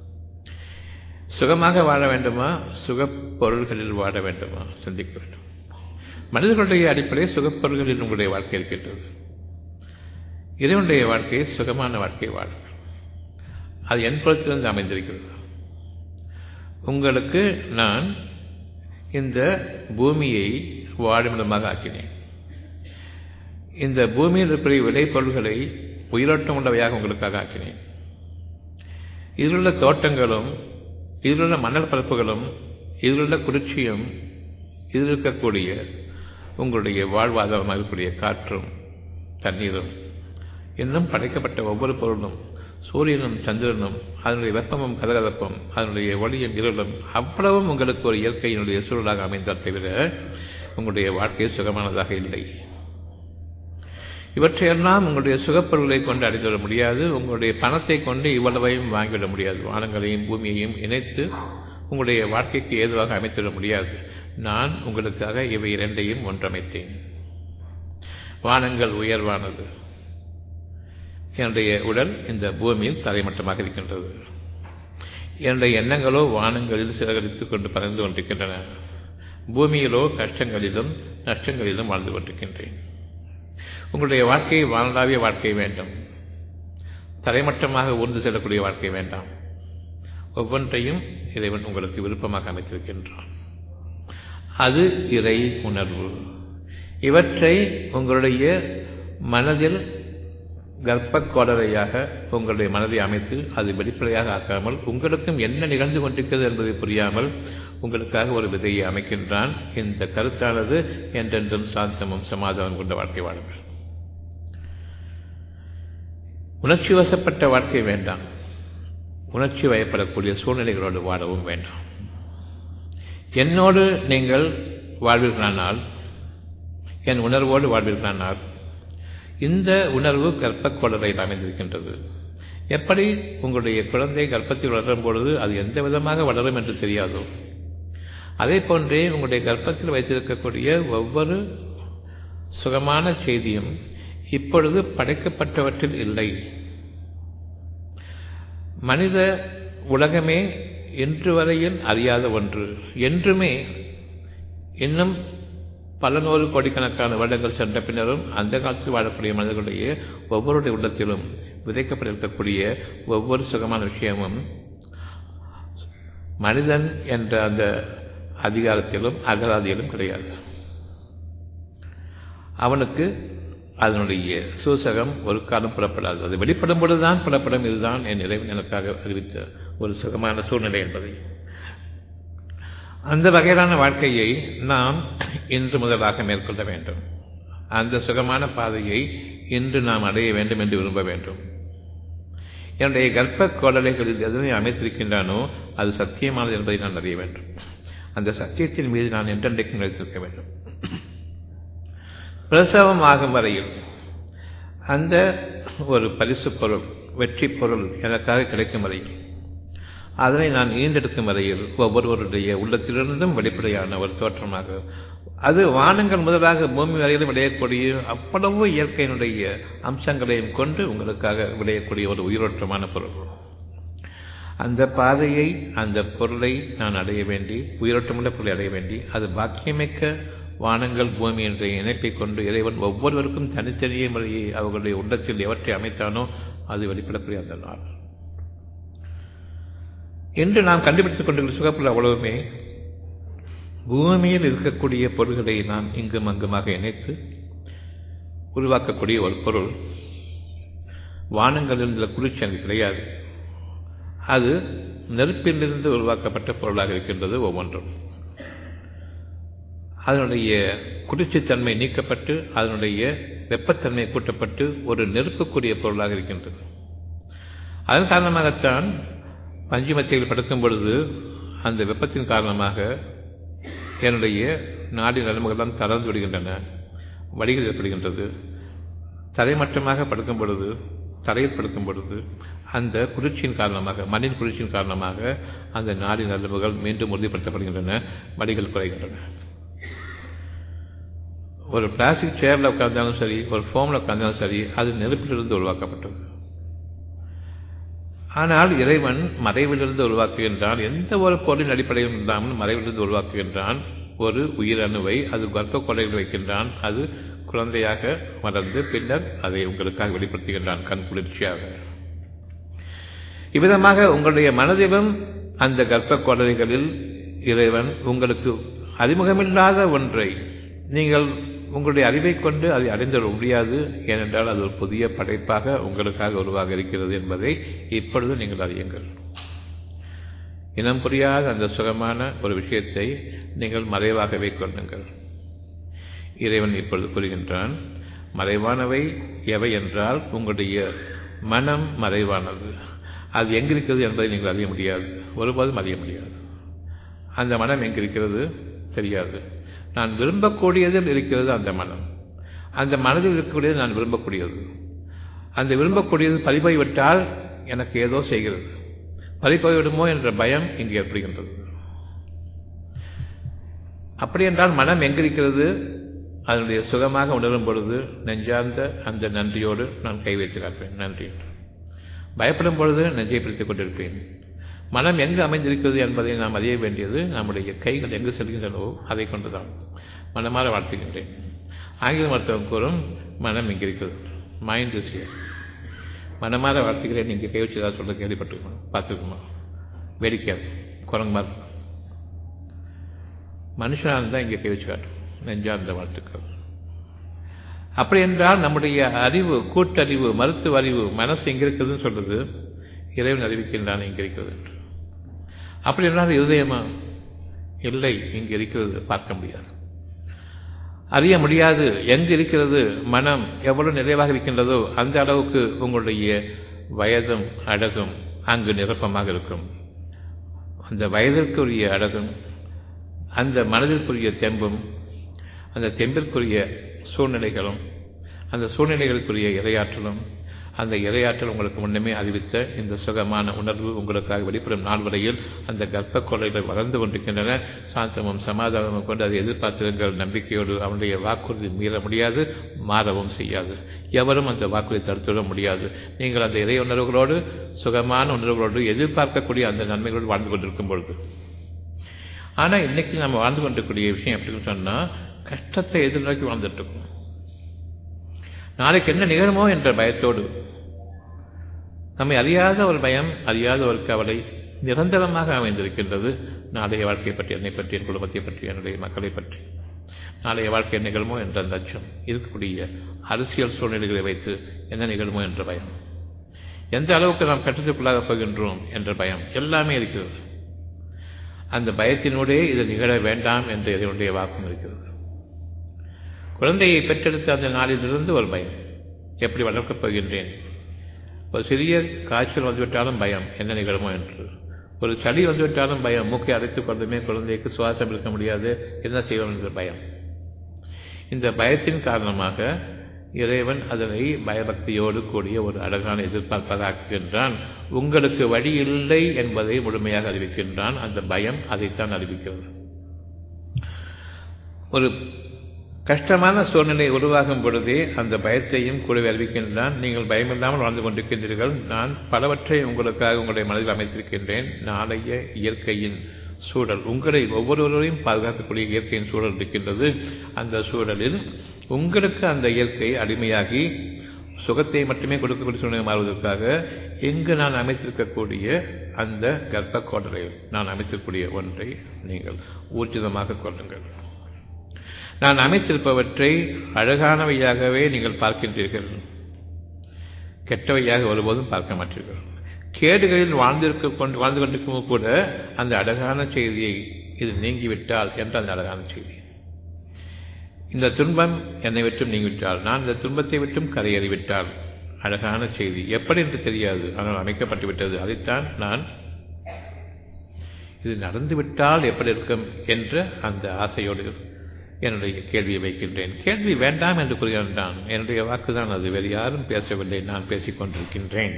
சுகமாக வாழ வேண்டுமா சுகப்பொருள்களில் வாழ வேண்டுமா சிந்திக்க வேண்டும் மனிதர்களுடைய அடிப்படை சுகப்பொருள்களில் உங்களுடைய வாழ்க்கை இருக்கின்றது இறைவனுடைய வாழ்க்கை சுகமான வாழ்க்கை வாழுங்கள் அது என் புறத்திலிருந்து அமைந்திருக்கிறது உங்களுக்கு நான் இந்த பூமியை வாழுமிடமாக ஆக்கினேன் இந்த பூமியில் இருக்கிற விளைபொருள்களை உயிரோட்டம் உள்ளவையாக உங்களுக்காக ஆக்கினேன் இதிலுள்ள தோட்டங்களும் இதிலுள்ள மணல் பரப்புகளும் இதிலுள்ள குளிர்ச்சியும் இதில் இருக்கக்கூடிய உங்களுடைய வாழ்வாதாரமாக இருக்கக்கூடிய காற்றும் தண்ணீரும் இன்னும் படைக்கப்பட்ட ஒவ்வொரு பொருளும் சூரியனும் சந்திரனும் அதனுடைய வெப்பமும் கதகதப்பும் அதனுடைய ஒளியும் இருளும் அவ்வளவும் உங்களுக்கு ஒரு இயற்கையினுடைய சூழலாக அமைந்தால் தவிர உங்களுடைய வாழ்க்கை சுகமானதாக இல்லை இவற்றையெல்லாம் உங்களுடைய சுகப்பொருளை கொண்டு அடைந்துவிட முடியாது உங்களுடைய பணத்தை கொண்டு இவ்வளவையும் வாங்கிவிட முடியாது வானங்களையும் பூமியையும் இணைத்து உங்களுடைய வாழ்க்கைக்கு ஏதுவாக அமைத்துவிட முடியாது நான் உங்களுக்காக இவை இரண்டையும் ஒன்றமைத்தேன் வானங்கள் உயர்வானது என்னுடைய உடல் இந்த பூமியில் தரைமட்டமாக இருக்கின்றது என்னுடைய எண்ணங்களோ வானங்களில் சிறகடித்துக் கொண்டு பறந்து கொண்டிருக்கின்றன பூமியிலோ கஷ்டங்களிலும் நஷ்டங்களிலும் வாழ்ந்து கொண்டிருக்கின்றேன் உங்களுடைய வாழ்க்கை வானளாவிய வாழ்க்கை வேண்டும் தரைமட்டமாக ஊர்ந்து செல்லக்கூடிய வாழ்க்கை வேண்டாம் ஒவ்வொன்றையும் இறைவன் உங்களுக்கு விருப்பமாக அமைத்திருக்கின்றான் அது இறை உணர்வு இவற்றை உங்களுடைய மனதில் கர்ப்ப கோடரையாக உங்களுடைய மனதை அமைத்து அது வெளிப்படையாக ஆக்காமல் உங்களுக்கும் என்ன நிகழ்ந்து கொண்டிருக்கிறது என்பதை புரியாமல் உங்களுக்காக ஒரு விதையை அமைக்கின்றான் இந்த கருத்தானது என்றென்றும் சாந்தமும் சமாதானம் கொண்ட வாழ்க்கை வாழுங்கள் உணர்ச்சி வசப்பட்ட வாழ்க்கை வேண்டாம் உணர்ச்சி வயப்படக்கூடிய சூழ்நிலைகளோடு வாழவும் வேண்டாம் என்னோடு நீங்கள் வாழ்வீர்களானால் என் உணர்வோடு வாழ்வீர்களானால் இந்த உணர்வு கர்ப்ப குழந்தையில் அமைந்திருக்கின்றது எப்படி உங்களுடைய குழந்தை கர்ப்பத்தில் வளரும் பொழுது அது எந்த விதமாக வளரும் என்று தெரியாதோ அதே போன்றே உங்களுடைய கர்ப்பத்தில் வைத்திருக்கக்கூடிய ஒவ்வொரு சுகமான செய்தியும் இப்பொழுது படைக்கப்பட்டவற்றில் இல்லை மனித உலகமே இன்று வரையில் அறியாத ஒன்று என்றுமே இன்னும் பல நூறு கோடிக்கணக்கான வருடங்கள் சென்ற பின்னரும் அந்த காலத்தில் வாழக்கூடிய மனிதர்களுடைய ஒவ்வொருடைய உள்ளத்திலும் விதைக்கப்பட்டிருக்கக்கூடிய ஒவ்வொரு சுகமான விஷயமும் மனிதன் என்ற அந்த அதிகாரத்திலும் அகராதியிலும் கிடையாது அவனுக்கு அதனுடைய சூசகம் ஒரு காலம் புறப்படாது அது வெளிப்படும் பொழுதுதான் புறப்படும் இதுதான் என் இறைவன் எனக்காக அறிவித்த ஒரு சுகமான சூழ்நிலை என்பதை அந்த வகையிலான வாழ்க்கையை நாம் இன்று முதலாக மேற்கொள்ள வேண்டும் அந்த சுகமான பாதையை இன்று நாம் அடைய வேண்டும் என்று விரும்ப வேண்டும் என்னுடைய கர்ப்ப கோடலைகளில் எதனை அமைத்திருக்கின்றானோ அது சத்தியமானது என்பதை நான் அறிய வேண்டும் அந்த சத்தியத்தின் மீது நான் என்றென்றைக்கும் நிலைத்திருக்க வேண்டும் பிரசவம் ஆகும் வரையில் அந்த ஒரு பரிசு பொருள் வெற்றி பொருள் எனக்காக கிடைக்கும் வரையில் அதனை நான் ஈண்டெடுக்கும் வரையில் ஒவ்வொருவருடைய உள்ளத்திலிருந்தும் வெளிப்படையான ஒரு தோற்றமாக அது வானங்கள் முதலாக பூமி வரையிலும் விளையக்கூடிய அவ்வளவு இயற்கையினுடைய அம்சங்களையும் கொண்டு உங்களுக்காக விளையக்கூடிய ஒரு உயிரோட்டமான பொருள் அந்த பாதையை அந்த பொருளை நான் அடைய வேண்டி உயிரோட்டமுள்ள பொருளை அடைய வேண்டி அது பாக்கியமிக்க வானங்கள் பூமி என்ற இணைப்பை கொண்டு இறைவன் ஒவ்வொருவருக்கும் தனித்தனியே முறையை அவர்களுடைய உள்ளத்தில் எவற்றை அமைத்தானோ அது வெளிப்படக்கூடிய அந்த நாள் என்று நாம் கண்டுபிடித்துக் கொண்டிருக்கிற சுகப்பொருள் அவ்வளவுமே பூமியில் இருக்கக்கூடிய பொருள்களை நாம் இங்கும் அங்குமாக இணைத்து உருவாக்கக்கூடிய ஒரு பொருள் வானங்களில் உள்ள குளிர்ச்சி அங்கு கிடையாது அது நெருப்பிலிருந்து உருவாக்கப்பட்ட பொருளாக இருக்கின்றது ஒவ்வொன்றும் அதனுடைய குளிர்ச்சித்தன்மை நீக்கப்பட்டு அதனுடைய வெப்பத்தன்மை கூட்டப்பட்டு ஒரு நெருப்புக்குரிய பொருளாக இருக்கின்றது அதன் காரணமாகத்தான் பஞ்சுமத்தியில் படுக்கும் பொழுது அந்த வெப்பத்தின் காரணமாக என்னுடைய நாடி நலமுகெல்லாம் தளர்ந்து விடுகின்றன வடிகள் ஏற்படுகின்றது தரைமட்டமாக படுக்கும் பொழுது தரையில் படுக்கும் பொழுது அந்த குளிர்ச்சியின் காரணமாக மண்ணின் குளிர்ச்சியின் காரணமாக அந்த நாடி நலமுகள் மீண்டும் உறுதிப்படுத்தப்படுகின்றன வடிகள் குறைகின்றன ஒரு பிளாஸ்டிக் சேரில் உட்கார்ந்தாலும் சரி ஒரு ஃபோமில் உட்கார்ந்தாலும் சரி அது நெருப்பிலிருந்து உருவாக்கப்பட்டது ஆனால் இறைவன் மறைவிலிருந்து உருவாக்குகின்றான் எந்த ஒரு பொருளின் அடிப்படையில் இல்லாமல் மறைவிலிருந்து உருவாக்குகின்றான் ஒரு உயிரணுவை அது கர்ப்ப கொலையில் வைக்கின்றான் அது குழந்தையாக வளர்ந்து பின்னர் அதை உங்களுக்காக வெளிப்படுத்துகின்றான் கண் குளிர்ச்சியாக இவ்விதமாக உங்களுடைய மனதிலும் அந்த கர்ப்ப கொடலைகளில் இறைவன் உங்களுக்கு அறிமுகமில்லாத ஒன்றை நீங்கள் உங்களுடைய அறிவை கொண்டு அதை அடைந்துவிட முடியாது ஏனென்றால் அது ஒரு புதிய படைப்பாக உங்களுக்காக உருவாக இருக்கிறது என்பதை இப்பொழுது நீங்கள் அறியுங்கள் இனம் புரியாத அந்த சுகமான ஒரு விஷயத்தை நீங்கள் மறைவாகவே கொள்ளுங்கள் இறைவன் இப்பொழுது கூறுகின்றான் மறைவானவை எவை என்றால் உங்களுடைய மனம் மறைவானது அது எங்கிருக்கிறது என்பதை நீங்கள் அறிய முடியாது ஒருபோதும் அறிய முடியாது அந்த மனம் எங்கிருக்கிறது தெரியாது நான் விரும்பக்கூடியதில் இருக்கிறது அந்த மனம் அந்த மனதில் இருக்கக்கூடியது நான் விரும்பக்கூடியது அந்த விரும்பக்கூடியது பறிபோய் விட்டால் எனக்கு ஏதோ செய்கிறது பறிபோய் விடுமோ என்ற பயம் இங்கு ஏற்படுகின்றது அப்படி என்றால் மனம் எங்கிருக்கிறது அதனுடைய சுகமாக உணரும் பொழுது நெஞ்சார்ந்த அந்த நன்றியோடு நான் கை வைத்து காப்பேன் நன்றி பயப்படும் பொழுது நெஞ்சை பிடித்துக் கொண்டிருப்பேன் மனம் எங்கு அமைந்திருக்கிறது என்பதை நாம் அறிய வேண்டியது நம்முடைய கைகள் எங்கு செல்கின்றனவோ அதை கொண்டுதான் மனமாற வாழ்த்துகின்றேன் ஆங்கில மருத்துவம் கூறும் மனம் இங்கே இருக்கிறது மைண்ட் இஸ் ஹியர் மனமாற வாழ்த்துகிறேன் நீங்கள் கை வச்சு ஏதாவது சொல்ல கேள்விப்பட்டிருக்கணும் பார்த்துருக்குமா வேடிக்கையாது குரங்கு மாதிரி மனுஷனாக இருந்தால் இங்கே கை வச்சு காட்டும் நெஞ்சார்ந்த வாழ்த்துக்கள் அப்படி என்றால் நம்முடைய அறிவு கூட்டறிவு மருத்துவ அறிவு மனசு எங்க இருக்குதுன்னு சொல்றது இறைவன் அறிவிக்கின்றான் இங்க இருக்கிறது என்று அப்படி என்றால் இருதயமா இல்லை இங்கு இருக்கிறது பார்க்க முடியாது அறிய முடியாது எங்கு இருக்கிறது மனம் எவ்வளவு நிறைவாக இருக்கின்றதோ அந்த அளவுக்கு உங்களுடைய வயதும் அழகும் அங்கு நிரப்பமாக இருக்கும் அந்த வயதிற்குரிய அழகும் அந்த மனதிற்குரிய தெம்பும் அந்த தெம்பிற்குரிய சூழ்நிலைகளும் அந்த சூழ்நிலைகளுக்குரிய இரையாற்றலும் அந்த இரையாற்றல் உங்களுக்கு முன்னமே அறிவித்த இந்த சுகமான உணர்வு உங்களுக்காக வெளிப்படும் நாள் வரையில் அந்த கர்ப்ப கொலைகள் வளர்ந்து கொண்டிருக்கின்றன சாந்தமும் சமாதானமும் கொண்டு அதை எதிர்பார்த்திருங்கள் நம்பிக்கையோடு அவனுடைய வாக்குறுதி மீற முடியாது மாறவும் செய்யாது எவரும் அந்த வாக்குறுதி தடுத்துவிட முடியாது நீங்கள் அந்த இறை உணர்வுகளோடு சுகமான உணர்வுகளோடு எதிர்பார்க்கக்கூடிய அந்த நன்மைகளோடு வாழ்ந்து கொண்டிருக்கும் பொழுது ஆனால் இன்னைக்கு நம்ம வாழ்ந்து கொண்டிருக்கக்கூடிய விஷயம் எப்படின்னு சொன்னால் கஷ்டத்தை எதிர்நோக்கி வாழ்ந்துட்டு இருக்கோம் நாளைக்கு என்ன நிகழுமோ என்ற பயத்தோடு நம்மை அறியாத ஒரு பயம் அறியாத ஒரு கவலை நிரந்தரமாக அமைந்திருக்கின்றது நாளைய வாழ்க்கையை பற்றி என்னை பற்றி என் குடும்பத்தை பற்றி என்னுடைய மக்களை பற்றி நாளைய வாழ்க்கை நிகழுமோ என்ற அந்த அச்சம் இருக்கக்கூடிய அரசியல் சூழ்நிலைகளை வைத்து என்ன நிகழுமோ என்ற பயம் எந்த அளவுக்கு நாம் கட்டத்துக்குள்ளாக போகின்றோம் என்ற பயம் எல்லாமே இருக்கிறது அந்த பயத்தினோடே இது நிகழ வேண்டாம் என்று இதனுடைய வாக்கும் இருக்கிறது குழந்தையை பெற்றெடுத்த அந்த நாளிலிருந்து ஒரு பயம் எப்படி வளர்க்கப் போகின்றேன் ஒரு சிறிய காய்ச்சல் வந்துவிட்டாலும் பயம் என்ன நிகழுமோ என்று ஒரு சளி வந்துவிட்டாலும் பயம் மூக்கை அடைத்துக் கொண்டுமே குழந்தைக்கு சுவாசம் இருக்க முடியாது என்ன செய்வோம் என்ற பயம் இந்த பயத்தின் காரணமாக இறைவன் அதனை பயபக்தியோடு கூடிய ஒரு அழகான எதிர்பார்ப்பாக ஆக்குகின்றான் உங்களுக்கு வழி இல்லை என்பதை முழுமையாக அறிவிக்கின்றான் அந்த பயம் அதைத்தான் அறிவிக்கிறது ஒரு கஷ்டமான சூழ்நிலை உருவாகும் பொழுதே அந்த பயத்தையும் கூடவே அறிவிக்கின்றான் நீங்கள் பயமில்லாமல் வாழ்ந்து கொண்டிருக்கின்றீர்கள் நான் பலவற்றை உங்களுக்காக உங்களுடைய மனதில் அமைத்திருக்கின்றேன் நாளைய இயற்கையின் சூழல் உங்களை ஒவ்வொருவரையும் பாதுகாக்கக்கூடிய இயற்கையின் சூழல் இருக்கின்றது அந்த சூழலில் உங்களுக்கு அந்த இயற்கை அடிமையாகி சுகத்தை மட்டுமே கொடுக்கக்கூடிய சூழ்நிலை மாறுவதற்காக எங்கு நான் அமைத்திருக்கக்கூடிய அந்த கர்ப்ப கோடரையில் நான் அமைத்திருக்கக்கூடிய ஒன்றை நீங்கள் ஊர்ஜிதமாக கொள்ளுங்கள் நான் அமைத்திருப்பவற்றை அழகானவையாகவே நீங்கள் பார்க்கின்றீர்கள் கெட்டவையாக ஒருபோதும் பார்க்க மாட்டீர்கள் கேடுகளில் வாழ்ந்திருக்க கொண்டு வாழ்ந்து கொண்டிருக்கும் கூட அந்த அழகான செய்தியை இது நீங்கிவிட்டால் என்ற அந்த அழகான செய்தி இந்த துன்பம் என்னை விட்டும் நீங்கிவிட்டால் நான் இந்த துன்பத்தை விட்டும் கரையேறிவிட்டால் அழகான செய்தி எப்படி என்று தெரியாது ஆனால் அமைக்கப்பட்டு விட்டது அதைத்தான் நான் இது நடந்துவிட்டால் எப்படி இருக்கும் என்ற அந்த ஆசையோடு என்னுடைய கேள்வியை வைக்கின்றேன் கேள்வி வேண்டாம் என்று கூறுகின்றான் என்னுடைய வாக்குதான் அது வேறு யாரும் பேசவில்லை நான் பேசிக் கொண்டிருக்கின்றேன்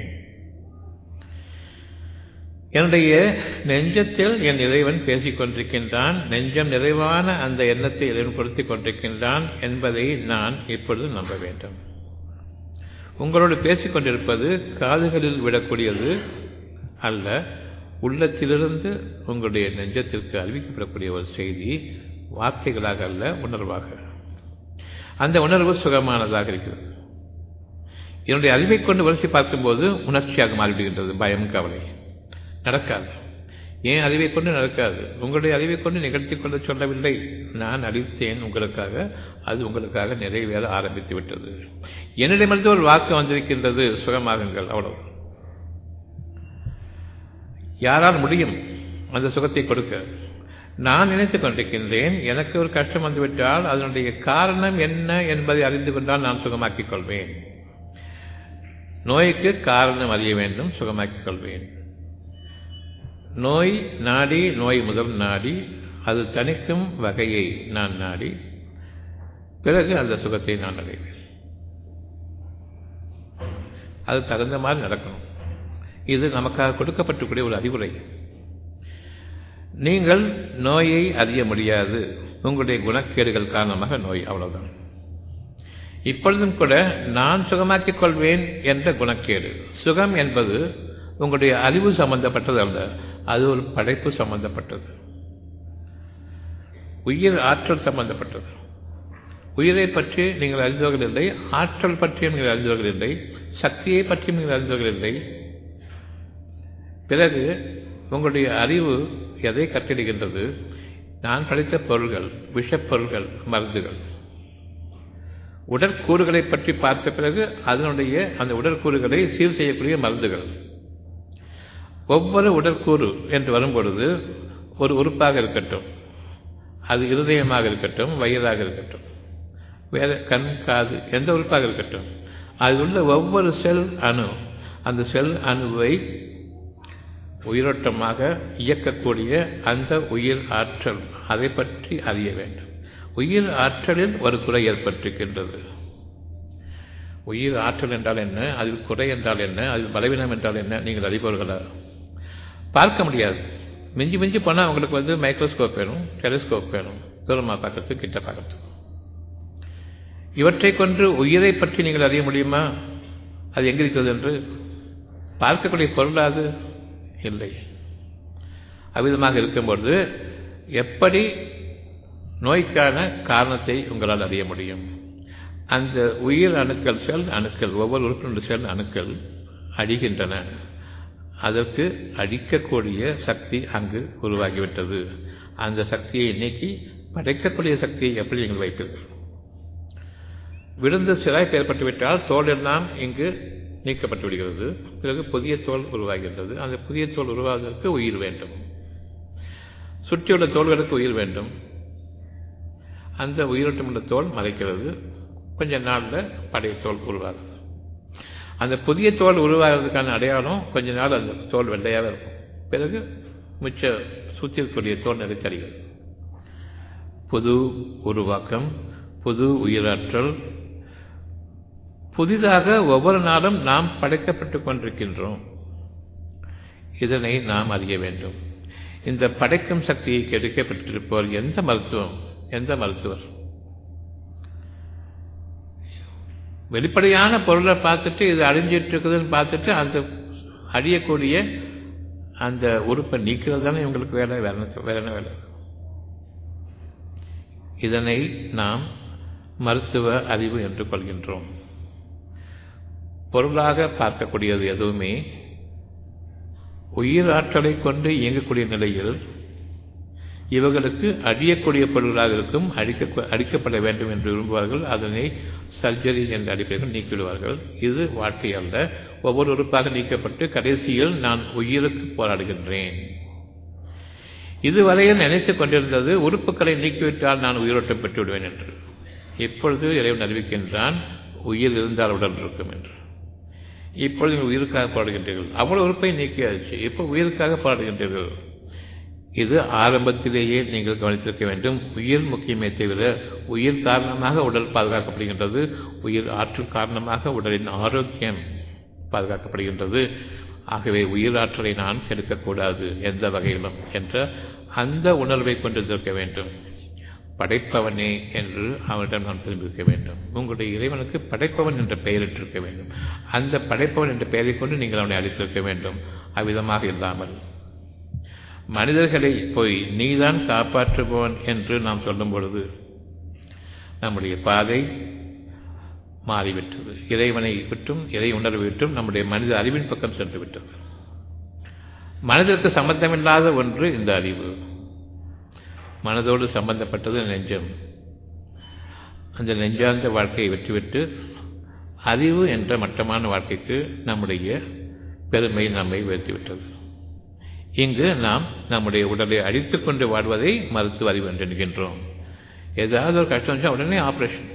என்னுடைய நெஞ்சத்தில் என் இறைவன் பேசிக் கொண்டிருக்கின்றான் நெஞ்சம் நிறைவான அந்த எண்ணத்தை இறைவன் கொடுத்துக் கொண்டிருக்கின்றான் என்பதை நான் இப்பொழுது நம்ப வேண்டும் உங்களோடு பேசிக் கொண்டிருப்பது காதுகளில் விடக்கூடியது அல்ல உள்ளத்திலிருந்து உங்களுடைய நெஞ்சத்திற்கு அறிவிக்கப்படக்கூடிய ஒரு செய்தி வார்த்தைகளாக அல்ல உணர்வாக அந்த உணர்வு சுகமானதாக இருக்கிறது என்னுடைய அறிவை கொண்டு வரிசை பார்க்கும்போது உணர்ச்சியாக மாறிவிடுகின்றது பயம் கவலை நடக்காது ஏன் அறிவை கொண்டு நடக்காது உங்களுடைய அறிவை கொண்டு நிகழ்த்தி கொள்ள சொல்லவில்லை நான் அறிவித்தேன் உங்களுக்காக அது உங்களுக்காக நிறைவேற ஆரம்பித்து விட்டது என்னிடமிருந்து ஒரு வாக்கு வந்திருக்கின்றது சுகமாகுங்கள் அவ்வளவு யாரால் முடியும் அந்த சுகத்தை கொடுக்க நான் நினைத்துக் கொண்டிருக்கின்றேன் எனக்கு ஒரு கஷ்டம் வந்துவிட்டால் அதனுடைய காரணம் என்ன என்பதை அறிந்து கொண்டால் நான் சுகமாக்கிக் கொள்வேன் நோய்க்கு காரணம் அறிய வேண்டும் சுகமாக்கிக் கொள்வேன் நோய் நாடி நோய் முதல் நாடி அது தணிக்கும் வகையை நான் நாடி பிறகு அந்த சுகத்தை நான் அடைவேன் அது தகுந்த மாதிரி நடக்கணும் இது நமக்காக கொடுக்கப்பட்டக்கூடிய ஒரு அறிவுரை நீங்கள் நோயை அறிய முடியாது உங்களுடைய குணக்கேடுகள் காரணமாக நோய் அவ்வளவுதான் இப்பொழுதும் கூட நான் சுகமாக்கிக் கொள்வேன் என்ற குணக்கேடு சுகம் என்பது உங்களுடைய அறிவு சம்பந்தப்பட்டது அல்ல அது ஒரு படைப்பு சம்பந்தப்பட்டது உயிர் ஆற்றல் சம்பந்தப்பட்டது உயிரை பற்றி நீங்கள் அறிந்தவர்கள் இல்லை ஆற்றல் பற்றியும் நீங்கள் அறிந்தவர்கள் இல்லை சக்தியை பற்றியும் நீங்கள் அறிந்தவர்கள் இல்லை பிறகு உங்களுடைய அறிவு எதை கட்டிடுகின்றது நான் படித்த பொருள்கள் விஷப்பொருள்கள் மருந்துகள் உடற்கூறுகளை பற்றி பார்த்த பிறகு அதனுடைய அந்த உடற்கூறுகளை சீர் செய்யக்கூடிய மருந்துகள் ஒவ்வொரு உடற்கூறு என்று வரும்பொழுது ஒரு உறுப்பாக இருக்கட்டும் அது இருதயமாக இருக்கட்டும் வயிறாக இருக்கட்டும் வேற கண் காது எந்த உறுப்பாக இருக்கட்டும் அதில் உள்ள ஒவ்வொரு செல் அணு அந்த செல் அணுவை உயிரோட்டமாக இயக்கக்கூடிய அந்த உயிர் ஆற்றல் அதை பற்றி அறிய வேண்டும் உயிர் ஆற்றலில் ஒரு குறை ஏற்பட்டிருக்கின்றது உயிர் ஆற்றல் என்றால் என்ன அதில் குறை என்றால் என்ன அதில் பலவீனம் என்றால் என்ன நீங்கள் அறிபவர்களா பார்க்க முடியாது மிஞ்சி மிஞ்சி போனால் உங்களுக்கு வந்து மைக்ரோஸ்கோப் வேணும் டெலிஸ்கோப் வேணும் தூரமாக பார்க்கறதுக்கு கிட்ட பார்க்கறதுக்கு இவற்றை கொண்டு உயிரை பற்றி நீங்கள் அறிய முடியுமா அது எங்கே இருக்கிறது என்று பார்க்கக்கூடிய பொருளாது இல்லை அவ்விதமாக இருக்கும்பொழுது எப்படி நோய்க்கான காரணத்தை உங்களால் அறிய முடியும் அந்த உயிர் அணுக்கள் செல் அணுக்கள் ஒவ்வொரு உறுப்பினர் செல் அணுக்கள் அழிகின்றன அதற்கு அழிக்கக்கூடிய சக்தி அங்கு உருவாகிவிட்டது அந்த சக்தியை நீக்கி படைக்கக்கூடிய சக்தியை எப்படி நீங்கள் வைப்பீர்கள் விழுந்து சிராய்ப்பு ஏற்பட்டுவிட்டால் தோல் எல்லாம் இங்கு நீக்கப்பட்டு விடுகிறது பிறகு புதிய தோல் உருவாகின்றது அந்த புதிய தோல் உருவாவதற்கு உயிர் வேண்டும் சுற்றியுள்ள தோள்களுக்கு உயிர் வேண்டும் அந்த உயிரோட்டமுள்ள தோல் மறைக்கிறது கொஞ்ச நாளில் பழைய தோல் உருவாகுது அந்த புதிய தோல் உருவாகிறதுக்கான அடையாளம் கொஞ்ச நாள் அந்த தோல் வெள்ளையாக இருக்கும் பிறகு மிச்ச சுற்றி இருக்கக்கூடிய தோல் நிறைத்தறிகிறது புது உருவாக்கம் புது உயிராற்றல் புதிதாக ஒவ்வொரு நாளும் நாம் படைக்கப்பட்டுக் கொண்டிருக்கின்றோம் இதனை நாம் அறிய வேண்டும் இந்த படைக்கும் சக்தியை கெடுக்கப்பட்டிருப்பவர் எந்த மருத்துவம் எந்த மருத்துவர் வெளிப்படையான பொருளை பார்த்துட்டு இது அழிஞ்சிட்டு இருக்குதுன்னு பார்த்துட்டு அந்த அழியக்கூடிய அந்த உறுப்பை நீக்கிறது தானே இவங்களுக்கு வேலை வேற வேற என்ன வேலை இதனை நாம் மருத்துவ அறிவு என்று கொள்கின்றோம் பொருளாக பார்க்கக்கூடியது எதுவுமே உயிர் ஆற்றலை கொண்டு இயங்கக்கூடிய நிலையில் இவர்களுக்கு அழியக்கூடிய பொருளாக இருக்கும் அழிக்க அழிக்கப்பட வேண்டும் என்று விரும்புவார்கள் அதனை சர்ஜரி என்ற அடிப்படையில் நீக்கிவிடுவார்கள் இது வாழ்க்கை அல்ல ஒவ்வொரு உறுப்பாக நீக்கப்பட்டு கடைசியில் நான் உயிருக்கு போராடுகின்றேன் இதுவரையில் நினைத்துக் கொண்டிருந்தது உறுப்புகளை நீக்கிவிட்டால் நான் உயிரோட்டம் பெற்று விடுவேன் என்று இப்பொழுது இறைவன் அறிவிக்கின்றான் உயிர் இருந்தால் உடல் இருக்கும் என்று இப்பொழுது நீங்கள் உயிருக்காக போராடுகின்றீர்கள் அவ்வளவு உறுப்பை நீக்கியாச்சு இப்போ உயிருக்காக போராடுகின்றீர்கள் இது ஆரம்பத்திலேயே நீங்கள் கவனித்திருக்க வேண்டும் உயிர் முக்கியமே தவிர உயிர் காரணமாக உடல் பாதுகாக்கப்படுகின்றது உயிர் ஆற்றல் காரணமாக உடலின் ஆரோக்கியம் பாதுகாக்கப்படுகின்றது ஆகவே உயிர் ஆற்றலை நான் கெடுக்கக்கூடாது எந்த வகையிலும் என்ற அந்த உணர்வை கொண்டிருந்திருக்க வேண்டும் படைப்பவனே என்று அவனிடம் நான் திரும்பியிருக்க வேண்டும் உங்களுடைய இறைவனுக்கு படைப்பவன் என்ற பெயரிட்டிருக்க வேண்டும் அந்த படைப்பவன் என்ற பெயரை கொண்டு நீங்கள் அவனை அழைத்திருக்க வேண்டும் அவ்விதமாக இல்லாமல் மனிதர்களை போய் நீதான் காப்பாற்றுபவன் என்று நாம் சொல்லும் பொழுது நம்முடைய பாதை மாறிவிட்டது இறைவனை விட்டும் இறை உணர்வை விட்டும் நம்முடைய மனித அறிவின் பக்கம் சென்று விட்டது மனதிற்கு சம்பந்தமில்லாத ஒன்று இந்த அறிவு மனதோடு சம்பந்தப்பட்டது நெஞ்சம் அந்த நெஞ்சார்ந்த வாழ்க்கையை வெற்றிவிட்டு அறிவு என்ற மட்டமான வாழ்க்கைக்கு நம்முடைய பெருமை நம்மை உயர்த்திவிட்டது இங்கு நாம் நம்முடைய உடலை அழித்துக் கொண்டு வாழ்வதை மருத்துவ அறிவு என்று என்கின்றோம் ஏதாவது ஒரு கஷ்டம் வச்சா உடனே ஆப்ரேஷன்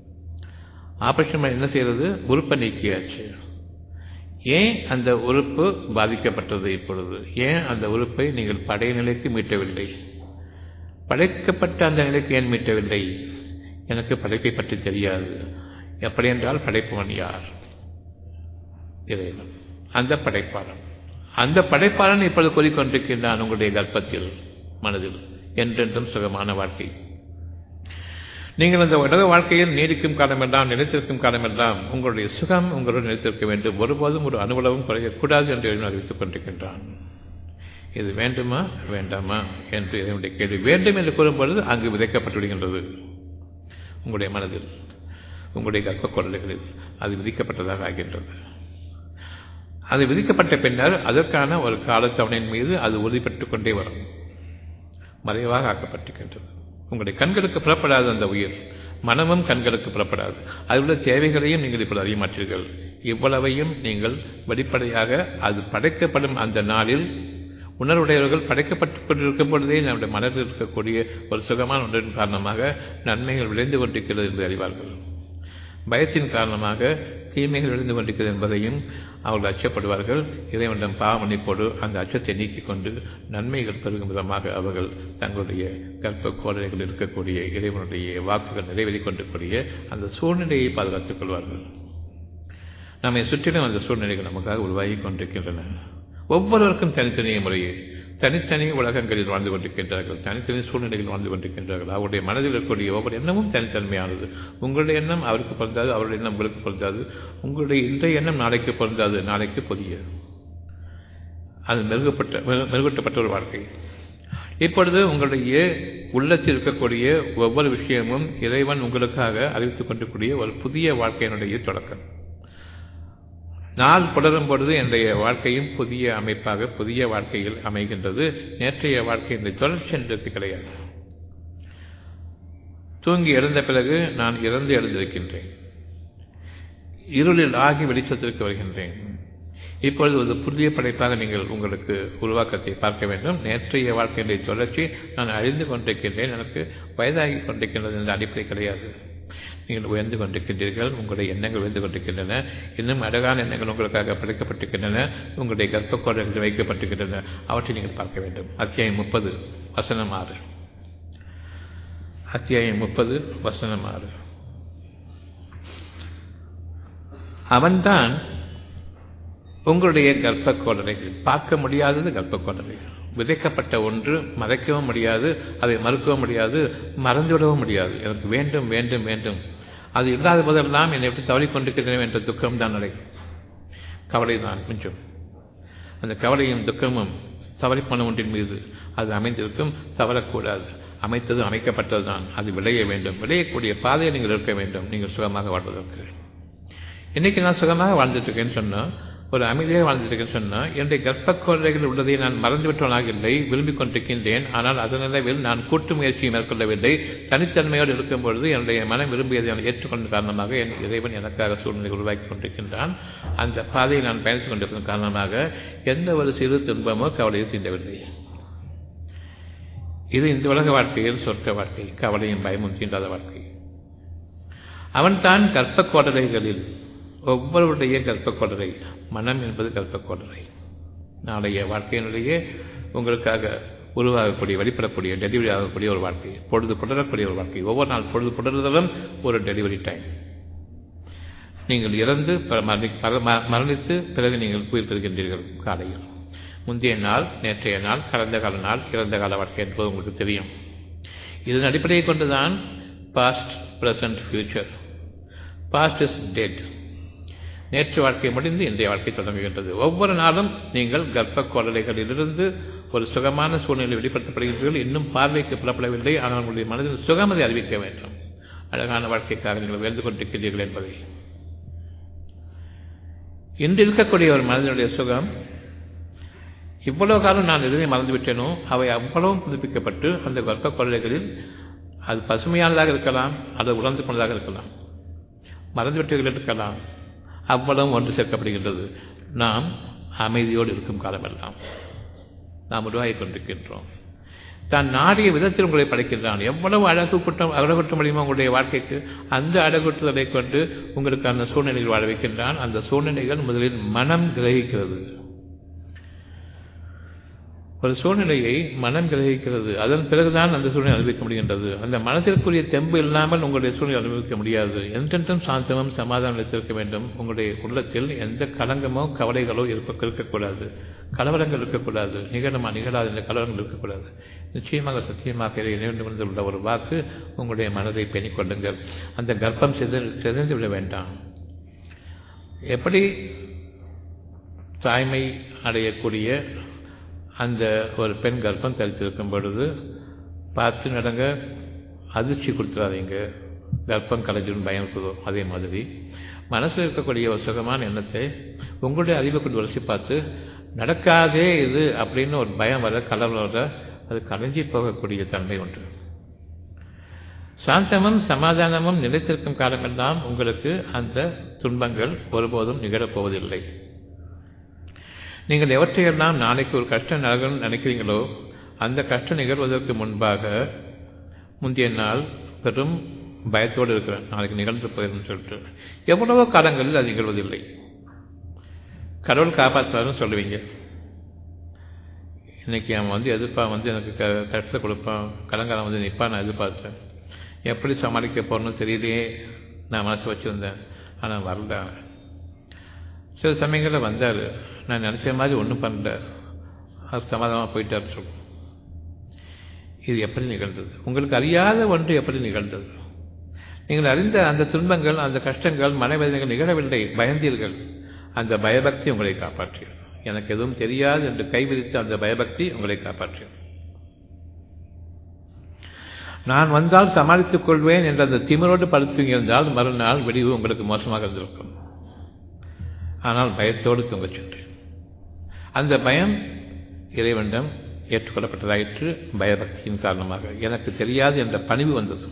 ஆப்ரேஷன் என்ன செய்யறது உறுப்பை நீக்கியாச்சு ஏன் அந்த உறுப்பு பாதிக்கப்பட்டது இப்பொழுது ஏன் அந்த உறுப்பை நீங்கள் பழைய நிலைக்கு மீட்டவில்லை படைக்கப்பட்ட அந்த நிலைக்கு ஏன் மீட்டவில்லை எனக்கு படைப்பை பற்றி தெரியாது எப்படி என்றால் படைப்பவன் யார் இறைவன் அந்த படைப்பாளன் அந்த படைப்பாளன் இப்பொழுது கூறிக்கொண்டிருக்கின்றான் உங்களுடைய கர்ப்பத்தில் மனதில் என்றென்றும் சுகமான வாழ்க்கை நீங்கள் அந்த உலக வாழ்க்கையில் நீடிக்கும் காலமெல்லாம் நிலைத்திருக்கும் காலமெல்லாம் உங்களுடைய சுகம் உங்களுடன் நிலைத்திருக்க வேண்டும் ஒருபோதும் ஒரு அனுபவம் குறையக்கூடாது என்று இறைவன் அறிவித்துக் கொண்டிருக்கின்றான் இது வேண்டுமா வேண்டாமா என்று இதனுடைய கேள்வி வேண்டும் என்று கூறும்பொழுது அங்கு விதைக்கப்பட்டு விடுகின்றது உங்களுடைய மனதில் உங்களுடைய கர்ப்ப குரல்களில் அது விதிக்கப்பட்டதாக ஆகின்றது அது விதிக்கப்பட்ட பின்னர் அதற்கான ஒரு காலத்தவணையின் மீது அது உறுதிப்பட்டுக் கொண்டே வரும் மறைவாக ஆக்கப்பட்டிருக்கின்றது உங்களுடைய கண்களுக்கு புறப்படாத அந்த உயிர் மனமும் கண்களுக்கு புறப்படாது அதில் உள்ள தேவைகளையும் நீங்கள் இப்பொழுது அறிய மாட்டீர்கள் இவ்வளவையும் நீங்கள் வெளிப்படையாக அது படைக்கப்படும் அந்த நாளில் உணர்வுடையவர்கள் படைக்கப்பட்டுக் கொண்டிருக்கும் பொழுதே நம்முடைய மனதில் இருக்கக்கூடிய ஒரு சுகமான ஒன்றின் காரணமாக நன்மைகள் விளைந்து கொண்டிருக்கிறது என்று அறிவார்கள் பயத்தின் காரணமாக தீமைகள் விழுந்து கொண்டிருக்கிறது என்பதையும் அவர்கள் அச்சப்படுவார்கள் இறைவனிடம் பாவமன்னிப்போடு அந்த அச்சத்தை நீக்கிக் கொண்டு நன்மைகள் பெருகும் விதமாக அவர்கள் தங்களுடைய கற்ப கோடலைகள் இருக்கக்கூடிய இறைவனுடைய வாக்குகள் நிறைவேறிக் கொண்டிருக்கூடிய அந்த சூழ்நிலையை பாதுகாத்துக் கொள்வார்கள் நம்மை சுற்றிலும் அந்த சூழ்நிலைகள் நமக்காக உருவாகி கொண்டிருக்கின்றன ஒவ்வொருவருக்கும் தனித்தனிய முறையே தனித்தனி உலகங்களில் வாழ்ந்து கொண்டிருக்கின்றார்கள் தனித்தனி சூழ்நிலைகளில் வாழ்ந்து கொண்டிருக்கின்றார்கள் அவருடைய மனதில் இருக்கக்கூடிய ஒவ்வொரு எண்ணமும் தனித்தன்மையானது உங்களுடைய எண்ணம் அவருக்கு பொருந்தாது அவருடைய எண்ணம் உங்களுக்கு பொருந்தாது உங்களுடைய இன்றைய எண்ணம் நாளைக்கு பொருந்தாது நாளைக்கு புதிய அது மெருகப்பட்ட மெருகூட்டப்பட்ட ஒரு வாழ்க்கை இப்பொழுது உங்களுடைய உள்ளத்தில் இருக்கக்கூடிய ஒவ்வொரு விஷயமும் இறைவன் உங்களுக்காக அறிவித்துக் கொண்டிருக்கூடிய ஒரு புதிய வாழ்க்கையினுடைய தொடக்கம் நாள் புலரும் பொழுது என்னுடைய வாழ்க்கையும் புதிய அமைப்பாக புதிய வாழ்க்கையில் அமைகின்றது நேற்றைய வாழ்க்கையினுடைய தொடர்ச்சி என்றது கிடையாது தூங்கி எழுந்த பிறகு நான் இறந்து எழுந்திருக்கின்றேன் இருளில் ஆகி வெளிச்சத்திற்கு வருகின்றேன் இப்பொழுது ஒரு புதிய படைப்பாக நீங்கள் உங்களுக்கு உருவாக்கத்தை பார்க்க வேண்டும் நேற்றைய வாழ்க்கையினுடைய தொடர்ச்சி நான் அழிந்து கொண்டிருக்கின்றேன் எனக்கு வயதாகி கொண்டிருக்கின்றது என்ற அடிப்படை கிடையாது நீங்கள் உயர்ந்து கொண்டிருக்கின்றீர்கள் உங்களுடைய எண்ணங்கள் உயர்ந்து கொண்டிருக்கின்றன இன்னும் அழகான எண்ணங்கள் உங்களுக்காக படைக்கப்பட்டிருக்கின்றன உங்களுடைய கர்ப்பக்கோடங்கள் வைக்கப்பட்டிருக்கின்றன அவற்றை நீங்கள் பார்க்க வேண்டும் அத்தியாயம் முப்பது வசனம் ஆறு அத்தியாயம் முப்பது வசனம் ஆறு அவன்தான் உங்களுடைய கர்ப்பக்கோடலைகள் பார்க்க முடியாதது கர்ப்பக்கோடலைகள் விதைக்கப்பட்ட ஒன்று மறைக்கவும் முடியாது அதை மறுக்கவும் முடியாது மறந்துவிடவும் முடியாது எனக்கு வேண்டும் வேண்டும் வேண்டும் அது இல்லாத போதெல்லாம் என்னை விட்டு தவறிக்கொண்டிருக்கிறேன் என்ற துக்கம் தான் நடக்கும் கவலை தான் கொஞ்சம் அந்த கவலையும் துக்கமும் தவறிப்போன ஒன்றின் மீது அது அமைந்திருக்கும் தவறக்கூடாது அமைத்தது அமைக்கப்பட்டது தான் அது விளைய வேண்டும் விளையக்கூடிய பாதையை நீங்கள் இருக்க வேண்டும் நீங்கள் சுகமாக வாழ்வதற்கு இன்னைக்கு நான் சுகமாக வாழ்ந்துட்டு இருக்கேன்னு சொன்னால் ஒரு அமைதியாக வாழ்ந்திருக்கேன்னு சொன்னால் என்னுடைய கர்ப்பக்கோடைகள் உள்ளதை நான் மறந்துவிட்டவனாக இல்லை விரும்பிக் கொண்டிருக்கின்றேன் ஆனால் அதன் நிலைவில் நான் கூட்டு முயற்சியை மேற்கொள்ளவில்லை தனித்தன்மையோடு இருக்கும் பொழுது என்னுடைய மனம் விரும்பியதை அவன் ஏற்றுக்கொண்ட காரணமாக என் இறைவன் எனக்காக சூழ்நிலை உருவாக்கி கொண்டிருக்கின்றான் அந்த பாதையை நான் பயணித்துக் கொண்டிருக்கும் காரணமாக எந்த ஒரு சிறு துன்பமோ கவலையோ தீண்டவில்லை இது இந்த உலக வாழ்க்கையில் சொர்க்க வாழ்க்கை கவலையும் பயமும் தீண்டாத வாழ்க்கை அவன்தான் கற்பக்கோடலைகளில் ஒவ்வொருடைய கற்பக்கோடலை மனம் என்பது கற்பக்கோடலை நாளைய வாழ்க்கையினுடைய உங்களுக்காக உருவாகக்கூடிய வெளிப்படக்கூடிய டெலிவரி ஆகக்கூடிய ஒரு வாழ்க்கை பொழுது புடரக்கூடிய ஒரு வாழ்க்கை ஒவ்வொரு நாள் பொழுது புடருதலும் ஒரு டெலிவரி டைம் நீங்கள் இறந்து மரணித்து பிறகு நீங்கள் உயிர் பெறுகின்றீர்கள் காலையில் முந்தைய நாள் நேற்றைய நாள் கடந்த கால நாள் இறந்த கால வாழ்க்கை என்பது உங்களுக்கு தெரியும் இதன் அடிப்படையை கொண்டுதான் past present future past is dead நேற்று வாழ்க்கை முடிந்து இன்றைய வாழ்க்கை தொடங்குகின்றது ஒவ்வொரு நாளும் நீங்கள் கர்ப்ப கோடலைகளிலிருந்து ஒரு சுகமான சூழ்நிலை வெளிப்படுத்தப்படுகிறீர்கள் இன்னும் பார்வைக்கு புலப்படவில்லை ஆனால் உங்களுடைய மனதில் சுகமதை அறிவிக்க வேண்டும் அழகான வாழ்க்கைக்காக நீங்கள் உயர்ந்து கொண்டிருக்கிறீர்கள் என்பதை இன்று இருக்கக்கூடிய ஒரு மனதினுடைய சுகம் இவ்வளவு காலம் நான் எதுவே மறந்துவிட்டேனோ அவை அவ்வளவும் புதுப்பிக்கப்பட்டு அந்த கர்ப்ப கொள்ளைகளில் அது பசுமையானதாக இருக்கலாம் அது உணர்ந்து கொண்டதாக இருக்கலாம் மறந்துவிட்டவர்கள் இருக்கலாம் அவ்வளவும் ஒன்று சேர்க்கப்படுகின்றது நாம் அமைதியோடு இருக்கும் காலமெல்லாம் நாம் உருவாகி கொண்டிருக்கின்றோம் தான் நாடிய விதத்தில் உங்களை படைக்கின்றான் எவ்வளவு அழகு குற்றம் அழகுற்ற முடியுமோ உங்களுடைய வாழ்க்கைக்கு அந்த அழகுற்றுதலை கொண்டு உங்களுக்கு அந்த சூழ்நிலைகள் வாழ வைக்கின்றான் அந்த சூழ்நிலைகள் முதலில் மனம் கிரகிக்கிறது ஒரு சூழ்நிலையை மனம் கிரகிக்கிறது அதன் பிறகுதான் அந்த சூழ்நிலை அனுபவிக்க முடிகின்றது அந்த மனத்திற்குரிய தெம்பு இல்லாமல் உங்களுடைய சூழ்நிலை அனுபவிக்க முடியாது என்றென்றும் சாந்தமும் சமாதானம் வைத்திருக்க வேண்டும் உங்களுடைய உள்ளத்தில் எந்த களங்கமோ கவலைகளோ இருக்க இருக்கக்கூடாது கலவரங்கள் இருக்கக்கூடாது நிகழுமா நிகழாது என்ற கலவரங்கள் இருக்கக்கூடாது நிச்சயமாக சத்தியமாக இணைந்து உள்ள ஒரு வாக்கு உங்களுடைய மனதை பேணிக் கொள்ளுங்கள் அந்த கர்ப்பம் சிதைந்து விட வேண்டாம் எப்படி தாய்மை அடையக்கூடிய அந்த ஒரு பெண் கர்ப்பம் தரித்திருக்கும் பொழுது பார்த்து நடங்க அதிர்ச்சி கொடுத்துடாதீங்க கர்ப்பம் கலைஞ்சிடும் பயம் இருக்குதோ அதே மாதிரி மனசில் இருக்கக்கூடிய ஒரு சுகமான எண்ணத்தை உங்களுடைய அறிவை கொண்டு வரிசை பார்த்து நடக்காதே இது அப்படின்னு ஒரு பயம் வர கலர் வர அது கலைஞ்சி போகக்கூடிய தன்மை உண்டு சாந்தமும் சமாதானமும் நிலைத்திருக்கும் காலமெல்லாம் உங்களுக்கு அந்த துன்பங்கள் ஒருபோதும் நிகழப்போவதில்லை நீங்கள் எவற்றையெல்லாம் நாளைக்கு ஒரு கஷ்டம் நிகழும் நினைக்கிறீங்களோ அந்த கஷ்டம் நிகழ்வதற்கு முன்பாக முந்தைய நாள் பெரும் பயத்தோடு இருக்கிறேன் நாளைக்கு நிகழ்ந்து போயிடும் சொல்லிட்டு எவ்வளவோ காலங்களில் அது நிகழ்வதில்லை கடவுள் காப்பாற்றுவாருன்னு சொல்லுவீங்க இன்னைக்கு அவன் வந்து எதிர்ப்பா வந்து எனக்கு க கஷ்டத்தை கொடுப்பான் கலங்காலம் வந்து நிற்பான் நான் எதிர்பார்த்தேன் எப்படி சமாளிக்க போறேன்னு தெரியலையே நான் மனசு வச்சுருந்தேன் ஆனால் வரல சில சமயங்களில் வந்தார் நான் நினச்ச மாதிரி ஒன்றும் பண்ணல அவர் சமாதானமாக போயிட்டார் சொல்லும் இது எப்படி நிகழ்ந்தது உங்களுக்கு அறியாத ஒன்று எப்படி நிகழ்ந்தது நீங்கள் அறிந்த அந்த துன்பங்கள் அந்த கஷ்டங்கள் மனவேதனைகள் நிகழவில்லை பயந்தீர்கள் அந்த பயபக்தி உங்களை காப்பாற்றியது எனக்கு எதுவும் தெரியாது என்று கைவிரித்த அந்த பயபக்தி உங்களை காப்பாற்றியது நான் வந்தால் சமாளித்துக் கொள்வேன் என்ற அந்த திமிரோடு படுத்துங்கிருந்தால் மறுநாள் விடிவு உங்களுக்கு மோசமாக இருந்திருக்கும் ஆனால் பயத்தோடு தூங்கச் சென்றேன் அந்த பயம் இறைவனிடம் ஏற்றுக்கொள்ளப்பட்டதாயிற்று பயபக்தியின் காரணமாக எனக்கு தெரியாது என்ற பணிவு வந்தது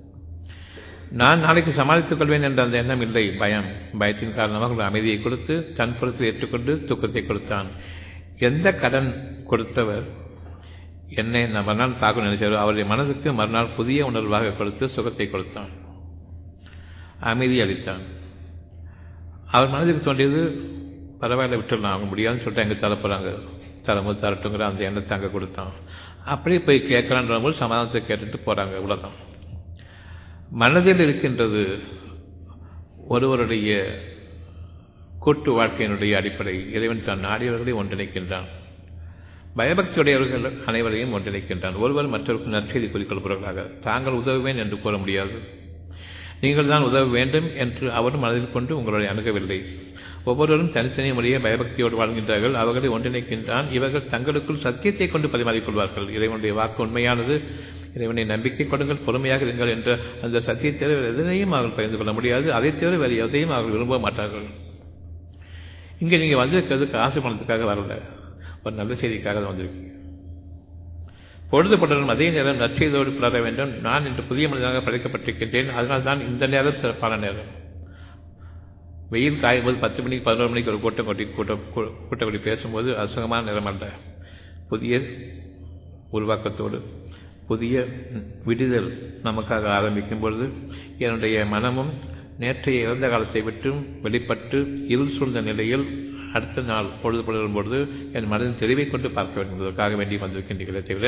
நான் நாளைக்கு சமாளித்துக் கொள்வேன் என்ற அந்த எண்ணம் இல்லை பயம் பயத்தின் காரணமாக ஒரு அமைதியை கொடுத்து தன் பொறுத்தில் ஏற்றுக்கொண்டு தூக்கத்தை கொடுத்தான் எந்த கடன் கொடுத்தவர் என்னை நான் மறுநாள் பார்க்க நினைச்சாரோ அவருடைய மனதுக்கு மறுநாள் புதிய உணர்வாக கொடுத்து சுகத்தை கொடுத்தான் அமைதி அளித்தான் அவர் மனதுக்கு தோன்றியது பரவாயில்ல விட்டுடலாம் அவங்க முடியாதுன்னு சொல்லிட்டு எங்கே தர போகிறாங்க தரமோ தரட்டுங்கிற அந்த எண்ணத்தை அங்கே கொடுத்தான் அப்படியே போய் கேட்கலான்ற போது சமாதானத்தை கேட்டுட்டு போகிறாங்க இவ்வளோதான் மனதில் இருக்கின்றது ஒருவருடைய கூட்டு வாழ்க்கையினுடைய அடிப்படை இறைவன் தான் நாடியவர்களை ஒன்றிணைக்கின்றான் பயபக்தியுடையவர்கள் அனைவரையும் ஒன்றிணைக்கின்றான் ஒருவர் மற்றவருக்கு நற்செய்தி குறிக்கொள்பவர்களாக தாங்கள் உதவுவேன் என்று கூற முடியாது நீங்கள் தான் உதவ வேண்டும் என்று அவரும் மனதில் கொண்டு உங்களுடைய அணுகவில்லை ஒவ்வொருவரும் தனித்தனி முறையே பயபக்தியோடு வாழ்கின்றார்கள் அவர்களை ஒன்றிணைக்கின்றான் இவர்கள் தங்களுக்குள் சத்தியத்தை கொண்டு பரிமாறிக்கொள்வார்கள் இறைவனுடைய வாக்கு உண்மையானது இறைவனை நம்பிக்கை கொடுங்கள் பொறுமையாக இருங்கள் என்ற அந்த சத்தியத்தை தவிர எதனையும் அவர்கள் பகிர்ந்து கொள்ள முடியாது அதை தவிர வேறு எதையும் அவர்கள் விரும்ப மாட்டார்கள் இங்கே நீங்கள் வந்திருக்கிறது காசு பணத்துக்காக வரல ஒரு நல்ல செய்திக்காக தான் வந்திருக்கீங்க பொழுதுபட்டனும் அதே நேரம் நற்செய்தோடு புலர வேண்டும் நான் இன்று புதிய மனிதனாக படைக்கப்பட்டிருக்கின்றேன் அதனால் தான் இந்த நேரம் சிறப்பான நேரம் வெயில் காயும் போது பத்து மணிக்கு பதினோரு மணிக்கு ஒரு கூட்டம் கொட்டி கூட்டம் கூட்டப்படி பேசும்போது அசுகமான நேரம் அல்ல புதிய உருவாக்கத்தோடு புதிய விடுதல் நமக்காக ஆரம்பிக்கும் பொழுது என்னுடைய மனமும் நேற்றைய இறந்த காலத்தை விட்டும் வெளிப்பட்டு இருள் சூழ்ந்த நிலையில் அடுத்த நாள் பொழுது புலரும் பொழுது என் மனதின் தெளிவை கொண்டு பார்க்க வேண்டும் என்பதற்காக வேண்டி வந்திருக்கின்றீர்களே தவிர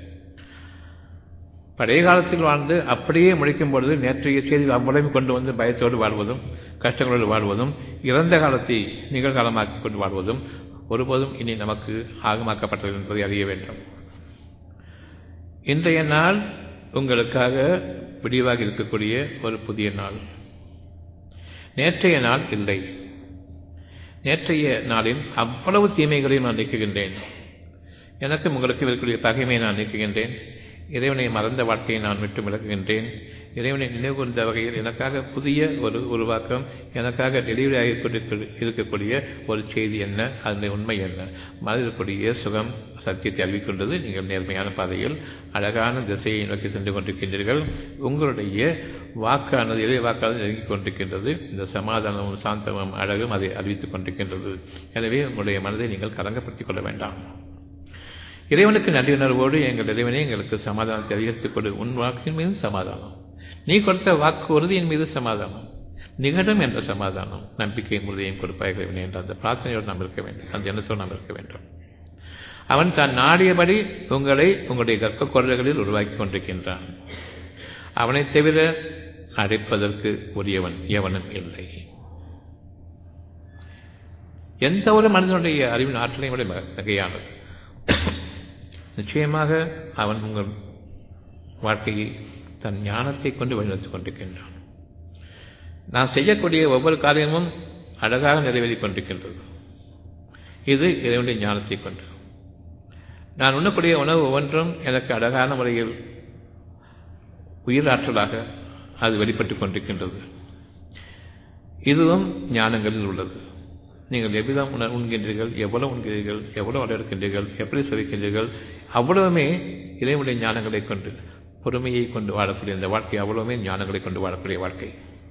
பழைய காலத்தில் வாழ்ந்து அப்படியே முடிக்கும் பொழுது நேற்றைய செய்தி அவ்வளவு கொண்டு வந்து பயத்தோடு வாழ்வதும் கஷ்டங்களோடு வாழ்வதும் இறந்த காலத்தை நிகழ்காலமாக்கி கொண்டு வாழ்வதும் ஒருபோதும் இனி நமக்கு ஆகமாக்கப்பட்டது என்பதை அறிய வேண்டும் இன்றைய நாள் உங்களுக்காக விடிவாக இருக்கக்கூடிய ஒரு புதிய நாள் நேற்றைய நாள் இல்லை நேற்றைய நாளில் அவ்வளவு தீமைகளையும் நான் நீக்குகின்றேன் எனக்கும் உங்களுக்கு இருக்கக்கூடிய பகைமையை நான் நீக்குகின்றேன் இறைவனை மறந்த வாழ்க்கையை நான் விட்டு விலகுகின்றேன் இறைவனை நினைவு கூர்ந்த வகையில் எனக்காக புதிய ஒரு உருவாக்கம் எனக்காக டெலிவரி ஆகி இருக்கக்கூடிய ஒரு செய்தி என்ன அதனுடைய உண்மை என்ன மனதிற்குரிய சுகம் சத்தியத்தை அறிவிக்கின்றது நீங்கள் நேர்மையான பாதையில் அழகான திசையை நோக்கி சென்று கொண்டிருக்கின்றீர்கள் உங்களுடைய வாக்கானது இறை வாக்கானது நெருங்கிக் கொண்டிருக்கின்றது இந்த சமாதானமும் சாந்தமும் அழகும் அதை அறிவித்துக் கொண்டிருக்கின்றது எனவே உங்களுடைய மனதை நீங்கள் கலங்கப்படுத்திக் கொள்ள வேண்டாம் இறைவனுக்கு நன்றி உணர்வோடு எங்கள் இறைவனை எங்களுக்கு சமாதானத்தை அதிகரித்துக் கொடு உன் வாக்கின் மீது சமாதானம் நீ கொடுத்த வாக்கு உறுதியின் மீது சமாதானம் நிகழும் என்ற சமாதானம் நம்பிக்கையின் உறுதியையும் கொடுப்பாய் இறைவனே என்ற அந்த பிரார்த்தனையோடு நாம் இருக்க வேண்டும் அந்த எண்ணத்தோடு நாம் இருக்க வேண்டும் அவன் தான் நாடியபடி உங்களை உங்களுடைய கற்க குரல்களில் உருவாக்கி கொண்டிருக்கின்றான் அவனைத் தவிர அழைப்பதற்கு உரியவன் எவனும் இல்லை எந்த ஒரு மனிதனுடைய அறிவின் ஆற்றலையும் விட மிகையானது நிச்சயமாக அவன் உங்கள் வாழ்க்கையை தன் ஞானத்தை கொண்டு வழிநடத்திக் கொண்டிருக்கின்றான் நான் செய்யக்கூடிய ஒவ்வொரு காரியமும் அழகாக நிறைவேறிக் கொண்டிருக்கின்றது இது இறைவனுடைய ஞானத்தை கொண்டு நான் உண்ணக்கூடிய உணவு ஒவ்வொன்றும் எனக்கு அழகான முறையில் உயிராற்றலாக அது வெளிப்பட்டுக் கொண்டிருக்கின்றது இதுவும் ஞானங்களில் உள்ளது நீங்கள் எவ்விதம் உணர் உண்கின்றீர்கள் எவ்வளவு உண்கிறீர்கள் எவ்வளவு வளர்க்கின்றீர்கள் எப்படி செவிக்கின்றீர்கள் அவ்வளவுமே இறைவனுடைய ஞானங்களை கொண்டு பொறுமையை கொண்டு வாழக்கூடிய இந்த வாழ்க்கை அவ்வளவுமே ஞானங்களை கொண்டு வாழக்கூடிய வாழ்க்கை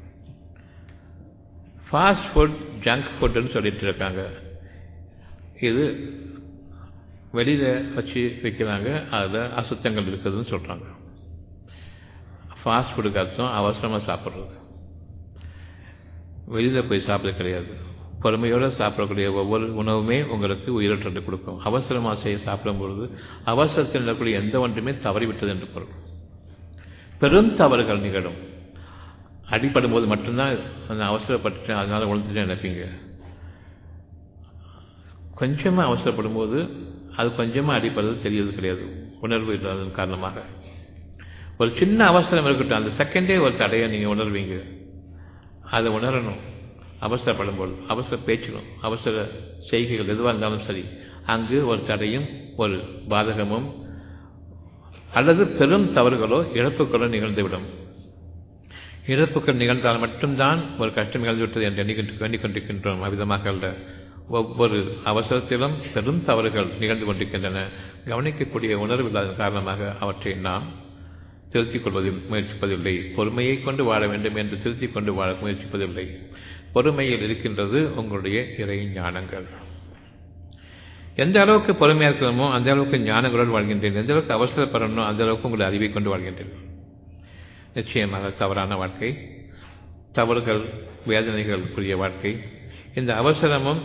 ஃபாஸ்ட் ஃபுட் ஜங்க் ஃபுட்டுன்னு சொல்லிட்டு இருக்காங்க இது வெளியில் வச்சு வைக்கிறாங்க அதில் அசுத்தங்கள் இருக்குதுன்னு சொல்கிறாங்க ஃபாஸ்ட் ஃபுட்டுக்கு அர்த்தம் அவசரமாக சாப்பிட்றது வெளியில் போய் சாப்பிட கிடையாது பொறுமையோடு சாப்பிடக்கூடிய ஒவ்வொரு உணவுமே உங்களுக்கு உயிரோட்டத்தை கொடுக்கும் அவசரமாக செய்ய சாப்பிடும் பொழுது அவசரத்தில் நடக்கக்கூடிய எந்த ஒன்றுமே தவறிவிட்டது என்று பொருள் பெரும் தவறுகள் நிகழும் அடிப்படும் போது மட்டும்தான் அந்த அவசரப்பட்டுட்டேன் அதனால் உணர்ந்துட்டேன் நினைப்பீங்க கொஞ்சமாக அவசரப்படும் போது அது கொஞ்சமாக அடிப்படுறது தெரியறது கிடையாது உணர்வு இல்லாததன் காரணமாக ஒரு சின்ன அவசரம் இருக்கட்டும் அந்த செகண்டே ஒரு தடையை நீங்கள் உணர்வீங்க அதை உணரணும் அவசரப்படும் போது அவசர பேச்சிலும் அவசர செய்கைகள் எதுவாக இருந்தாலும் சரி அங்கு ஒரு தடையும் ஒரு பாதகமும் அல்லது பெரும் தவறுகளோ இழப்புகளோ நிகழ்ந்துவிடும் இழப்புகள் நிகழ்ந்தால் மட்டும்தான் ஒரு கஷ்டம் நிகழ்ந்துவிட்டது என்று எண்ணிக்கொண்டு எண்ணிக்கொண்டிருக்கின்றோம் அவ்விதமாக அல்ல ஒவ்வொரு அவசரத்திலும் பெரும் தவறுகள் நிகழ்ந்து கொண்டிருக்கின்றன கவனிக்கக்கூடிய உணர்வு இல்லாத காரணமாக அவற்றை நாம் திருத்திக் கொள்வதில் முயற்சிப்பதில்லை பொறுமையை கொண்டு வாழ வேண்டும் என்று திருத்திக் கொண்டு வாழ முயற்சிப்பதில்லை பொறுமையில் இருக்கின்றது உங்களுடைய இறை ஞானங்கள் எந்த அளவுக்கு பொறுமையாக இருக்கணுமோ அந்த அளவுக்கு ஞானங்களோடு வாழ்கின்றேன் எந்த அளவுக்கு அவசரப்படணுமோ அந்த அளவுக்கு உங்களுடைய அறிவை கொண்டு வாழ்கின்றேன் நிச்சயமாக தவறான வாழ்க்கை தவறுகள் வேதனைகளுக்குரிய வாழ்க்கை இந்த அவசரமும்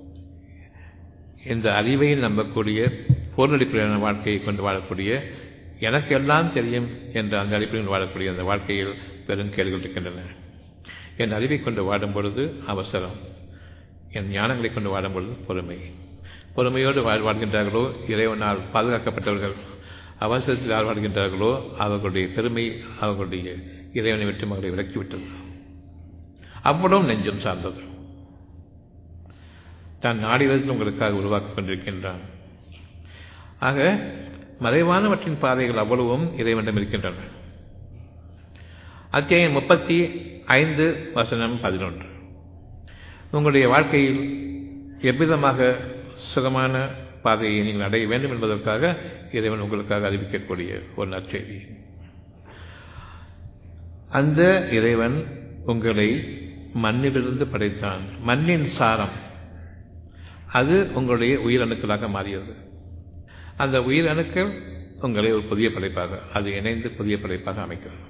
இந்த அறிவை நம்பக்கூடிய போர்நடிப்புடையான வாழ்க்கையை கொண்டு வாழக்கூடிய எனக்கு எல்லாம் தெரியும் என்ற அந்த அடிப்படையில் வாழக்கூடிய அந்த வாழ்க்கையில் பெரும் கேள்விகள் இருக்கின்றன என் அறிவை கொண்டு வாடும் பொழுது அவசரம் என் ஞானங்களை கொண்டு வாடும் பொழுது பொறுமை பொறுமையோடு வாழ் வாழ்கின்றார்களோ இறைவனால் பாதுகாக்கப்பட்டவர்கள் அவசரத்தில் யார் வாழ்கின்றார்களோ அவர்களுடைய பெருமை அவர்களுடைய இறைவனை விட்டு மகளை விலக்கிவிட்டது அவ்வளவும் நெஞ்சம் சார்ந்தது தான் நாடிலிருந்து உங்களுக்காக உருவாக்கிக் கொண்டிருக்கின்றான் ஆக மறைவானவற்றின் பாதைகள் அவ்வளவும் இறைவனிடம் இருக்கின்றன அத்தியாயம் முப்பத்தி ஐந்து வசனம் பதினொன்று உங்களுடைய வாழ்க்கையில் எவ்விதமாக சுகமான பாதையை நீங்கள் அடைய வேண்டும் என்பதற்காக இறைவன் உங்களுக்காக அறிவிக்கக்கூடிய ஒரு நற்செய்தி அந்த இறைவன் உங்களை மண்ணிலிருந்து படைத்தான் மண்ணின் சாரம் அது உங்களுடைய உயிரணுக்களாக மாறியது அந்த உயிரணுக்கள் உங்களை ஒரு புதிய படைப்பாக அது இணைந்து புதிய படைப்பாக அமைக்கிறது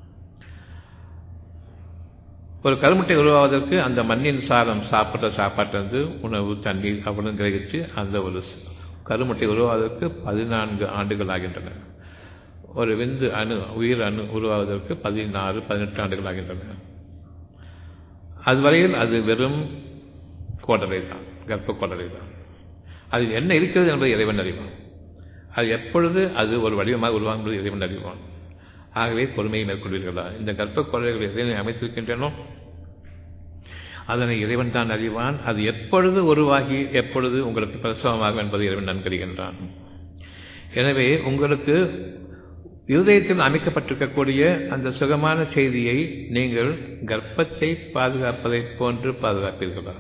ஒரு கருமுட்டை உருவாவதற்கு அந்த மண்ணின் சாரம் சாப்பிட்ற சாப்பாட்டிலிருந்து உணவு தண்ணீர் அவ்வளவு கிரகித்து அந்த ஒரு கருமுட்டை உருவாவதற்கு பதினான்கு ஆண்டுகள் ஆகின்றன ஒரு விந்து அணு உயிர் அணு உருவாவதற்கு பதினாறு பதினெட்டு ஆண்டுகள் ஆகின்றன அதுவரையில் அது வெறும் கோடரை தான் கர்ப்ப கோடரை தான் அதில் என்ன இருக்கிறது என்பதை இறைவன் அறிவான் அது எப்பொழுது அது ஒரு வடிவமாக உருவாகும்போது இறைவன் அறிவான் ஆகவே பொறுமையை மேற்கொள்வீர்களா இந்த கர்ப்ப கொலைகள் எதனை அமைத்திருக்கின்றனோ அதனை இறைவன் தான் அறிவான் அது எப்பொழுது உருவாகி எப்பொழுது உங்களுக்கு பிரசவமாகும் என்பதை இறைவன் நன்கறிகின்றான் எனவே உங்களுக்கு இருதயத்தில் அமைக்கப்பட்டிருக்கக்கூடிய அந்த சுகமான செய்தியை நீங்கள் கர்ப்பத்தை பாதுகாப்பதைப் போன்று பாதுகாப்பீர்களா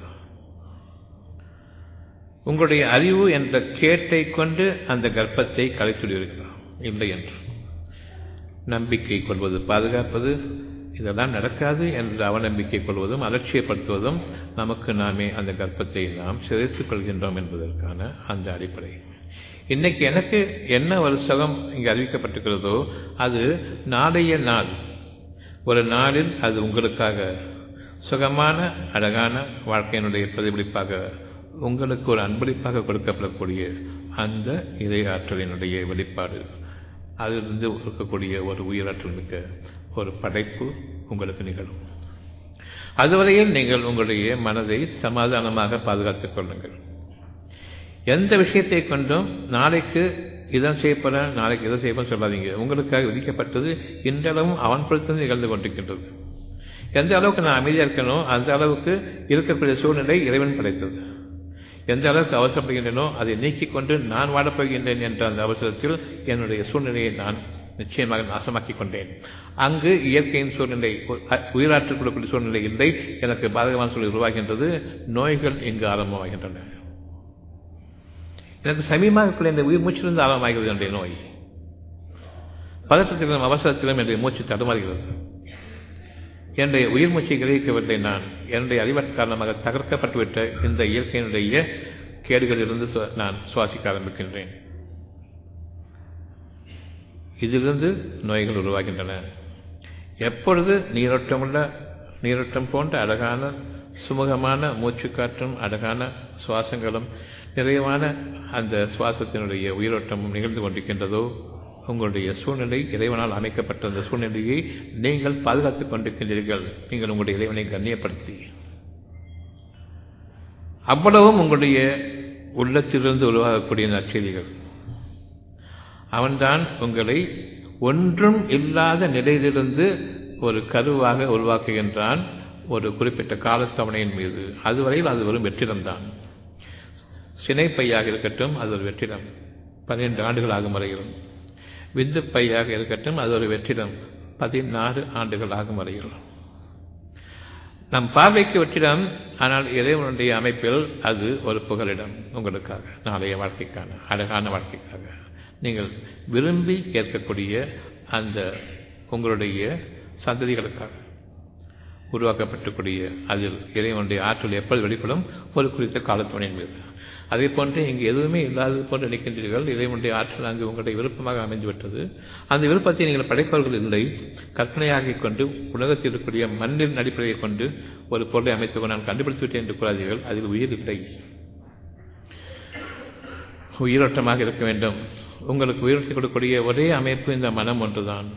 உங்களுடைய அறிவு என்ற கேட்டை கொண்டு அந்த கர்ப்பத்தை கலைத்துடுவீர்களா இல்லை என்று நம்பிக்கை கொள்வது பாதுகாப்பது இதெல்லாம் நடக்காது என்று அவநம்பிக்கை கொள்வதும் அலட்சியப்படுத்துவதும் நமக்கு நாமே அந்த கர்ப்பத்தை நாம் சிதைத்துக் கொள்கின்றோம் என்பதற்கான அந்த அடிப்படை இன்னைக்கு எனக்கு என்ன ஒரு சுகம் இங்கு அறிவிக்கப்பட்டிருக்கிறதோ அது நாளைய நாள் ஒரு நாளில் அது உங்களுக்காக சுகமான அழகான வாழ்க்கையினுடைய பிரதிபலிப்பாக உங்களுக்கு ஒரு அன்பளிப்பாக கொடுக்கப்படக்கூடிய அந்த இறை ஆற்றலினுடைய வெளிப்பாடு அதிலிருந்து இருக்கக்கூடிய ஒரு உயிராற்றல் மிக்க ஒரு படைப்பு உங்களுக்கு நிகழும் அதுவரையில் நீங்கள் உங்களுடைய மனதை சமாதானமாக பாதுகாத்துக் கொள்ளுங்கள் எந்த விஷயத்தை கொண்டும் நாளைக்கு இதான் செய்யப்பட நாளைக்கு இதை செய்யப்பட சொல்லாதீங்க உங்களுக்காக விதிக்கப்பட்டது இன்றளவும் அவன் பொறுத்து நிகழ்ந்து கொண்டிருக்கின்றது எந்த அளவுக்கு நான் அமைதியாக இருக்கணும் அந்த அளவுக்கு இருக்கக்கூடிய சூழ்நிலை இறைவன் படைத்தது எந்த அளவுக்கு அவசரப்படுகின்றனோ அதை நீக்கிக் கொண்டு நான் வாழப்போகின்றேன் என்ற அந்த அவசரத்தில் என்னுடைய சூழ்நிலையை நான் நிச்சயமாக நாசமாக்கிக் கொண்டேன் அங்கு இயற்கையின் சூழ்நிலை உயிராற்றல் கொடுக்கக்கூடிய சூழ்நிலை இல்லை எனக்கு பாதகமான சூழ்நிலை உருவாகின்றது நோய்கள் இங்கு ஆரம்பமாகின்றன எனக்கு சமீபமாக இந்த உயிர் மூச்சிலிருந்து ஆரம்பமாகிறது என்னுடைய நோய் பதற்றத்திலும் அவசரத்திலும் என்னுடைய மூச்சு தடுமாறுகிறது என்னுடைய உயிர் மூச்சை கிரகிக்கவில்லை நான் என்னுடைய அறிவற் காரணமாக தகர்க்கப்பட்டுவிட்ட இந்த இயற்கையினுடைய கேடுகளிலிருந்து நான் சுவாசிக்க ஆரம்பிக்கின்றேன் இதிலிருந்து நோய்கள் உருவாகின்றன எப்பொழுது நீரோட்டமுள்ள நீரோட்டம் போன்ற அழகான சுமூகமான மூச்சுக்காற்றும் அழகான சுவாசங்களும் நிறைவான அந்த சுவாசத்தினுடைய உயிரோட்டமும் நிகழ்ந்து கொண்டிருக்கின்றதோ உங்களுடைய சூழ்நிலை இறைவனால் அமைக்கப்பட்ட அந்த சூழ்நிலையை நீங்கள் பாதுகாத்துக் கொண்டிருக்கின்றீர்கள் நீங்கள் உங்களுடைய இறைவனை கண்ணியப்படுத்தி அவ்வளவும் உங்களுடைய உள்ளத்திலிருந்து உருவாகக்கூடிய நற்செய்திகள் அவன்தான் உங்களை ஒன்றும் இல்லாத நிலையிலிருந்து ஒரு கருவாக உருவாக்குகின்றான் ஒரு குறிப்பிட்ட காலத்தவணையின் மீது அதுவரையில் அது ஒரு வெற்றிடம்தான் சினைப்பையாக இருக்கட்டும் அது ஒரு வெற்றிடம் பன்னிரண்டு ஆண்டுகள் ஆகும் வரையில் விந்து பையாக இருக்கட்டும் அது ஒரு வெற்றிடம் பதினாறு ஆண்டுகள் ஆகும் வரையில் நம் பார்வைக்கு வெற்றிடம் ஆனால் இறைவனுடைய அமைப்பில் அது ஒரு புகலிடம் உங்களுக்காக நாளைய வாழ்க்கைக்கான அழகான வாழ்க்கைக்காக நீங்கள் விரும்பி கேட்கக்கூடிய அந்த உங்களுடைய சந்ததிகளுக்காக உருவாக்கப்பட்டக்கூடிய அதில் இறைவனுடைய ஆற்றல் எப்பொழுது வெளிப்படும் ஒரு குறித்த காலத்துவனின் மீது அதே போன்று இங்கு எதுவுமே இல்லாதது போன்று நினைக்கின்றீர்கள் இறைவனுடைய ஆற்றல் அங்கு உங்களுடைய விருப்பமாக அமைந்துவிட்டது அந்த விருப்பத்தை நீங்கள் படைப்பவர்கள் இல்லை கற்பனையாகிக் கொண்டு உலகத்தில் இருக்கக்கூடிய மண்ணின் அடிப்படையை கொண்டு ஒரு பொருளை அமைத்துக் நான் கண்டுபிடித்து விட்டேன் என்று கூறாதீர்கள் அதில் உயிர் இல்லை உயிரோட்டமாக இருக்க வேண்டும் உங்களுக்கு உயிரோட்டத்தை கொடுக்கக்கூடிய ஒரே அமைப்பு இந்த மனம் ஒன்றுதான்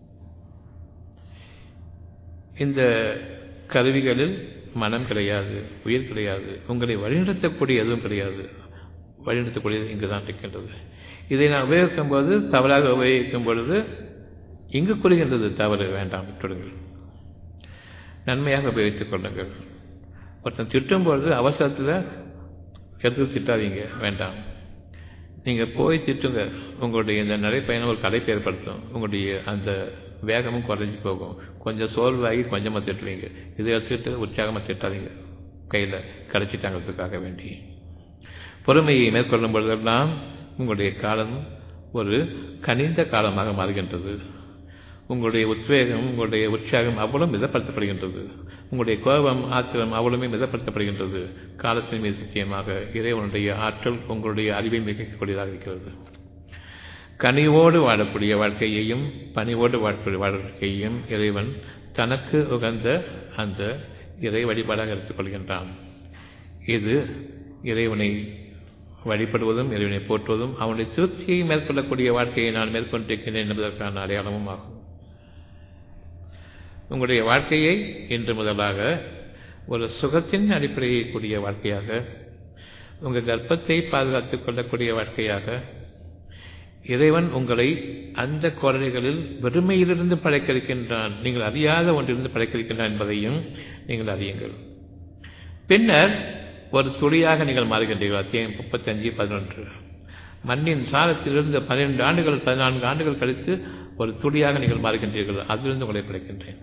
இந்த கருவிகளில் மனம் கிடையாது உயிர் கிடையாது உங்களை வழிநடத்தக்கூடிய எதுவும் கிடையாது வழிநடத்தக்கூடியது இங்கு தான் இருக்கின்றது இதை நான் உபயோகிக்கும் போது தவறாக உபயோகிக்கும் பொழுது இங்கு கூறுகின்றது தவறு வேண்டாம் விட்டுடுங்கள் நன்மையாக உபயோகித்துக் கொள்ளுங்கள் ஒருத்தன் திட்டும் பொழுது அவசரத்தில் எடுத்து திட்டாதீங்க வேண்டாம் நீங்கள் போய் திட்டுங்க உங்களுடைய இந்த நடைப்பயணம் ஒரு கலைப்பு ஏற்படுத்தும் உங்களுடைய அந்த வேகமும் குறைஞ்சி போகும் கொஞ்சம் சோர்வாகி கொஞ்சமாக திட்டுவீங்க இதை எடுத்துக்கிட்டு உற்சாகமாக திட்டாதீங்க கையில் கிடச்சிட்டாங்கிறதுக்காக வேண்டி பொறுமையை மேற்கொள்ளும் பொழுதெல்லாம் உங்களுடைய காலம் ஒரு கனிந்த காலமாக மாறுகின்றது உங்களுடைய உத்வேகம் உங்களுடைய உற்சாகம் அவ்வளவு மிதப்படுத்தப்படுகின்றது உங்களுடைய கோபம் ஆத்திரம் அவ்வளவுமே மிதப்படுத்தப்படுகின்றது காலத்தின் மீது சத்தியமாக இறைவனுடைய ஆற்றல் உங்களுடைய அறிவை மிகக்கூடியதாக இருக்கிறது கனிவோடு வாழக்கூடிய வாழ்க்கையையும் பணிவோடு வாழக்கூடிய வாழ்க்கையையும் இறைவன் தனக்கு உகந்த அந்த இறை வழிபாடாக எடுத்துக்கொள்கின்றான் இது இறைவனை வழிபடுவதும் இறைவனை போற்றுவதும் அவனுடைய திருப்தியை மேற்கொள்ளக்கூடிய வாழ்க்கையை நான் மேற்கொண்டிருக்கிறேன் என்பதற்கான அடையாளமும் ஆகும் உங்களுடைய வாழ்க்கையை இன்று முதலாக ஒரு சுகத்தின் அடிப்படையை கூடிய வாழ்க்கையாக உங்கள் கர்ப்பத்தை பாதுகாத்துக் கொள்ளக்கூடிய வாழ்க்கையாக இறைவன் உங்களை அந்த கோடலைகளில் வெறுமையிலிருந்து படைக்கிருக்கின்றான் நீங்கள் அறியாத ஒன்றிலிருந்து படைக்கிருக்கின்றான் என்பதையும் நீங்கள் அறியுங்கள் பின்னர் ஒரு துளியாக நீங்கள் மாறுகின்றீர்கள் அத்தியாயம் முப்பத்தஞ்சு பதினொன்று மண்ணின் சாரத்திலிருந்து பன்னிரண்டு ஆண்டுகள் பதினான்கு ஆண்டுகள் கழித்து ஒரு துளியாக நீங்கள் மாறுகின்றீர்கள் அதிலிருந்து உங்களை படைக்கின்றேன்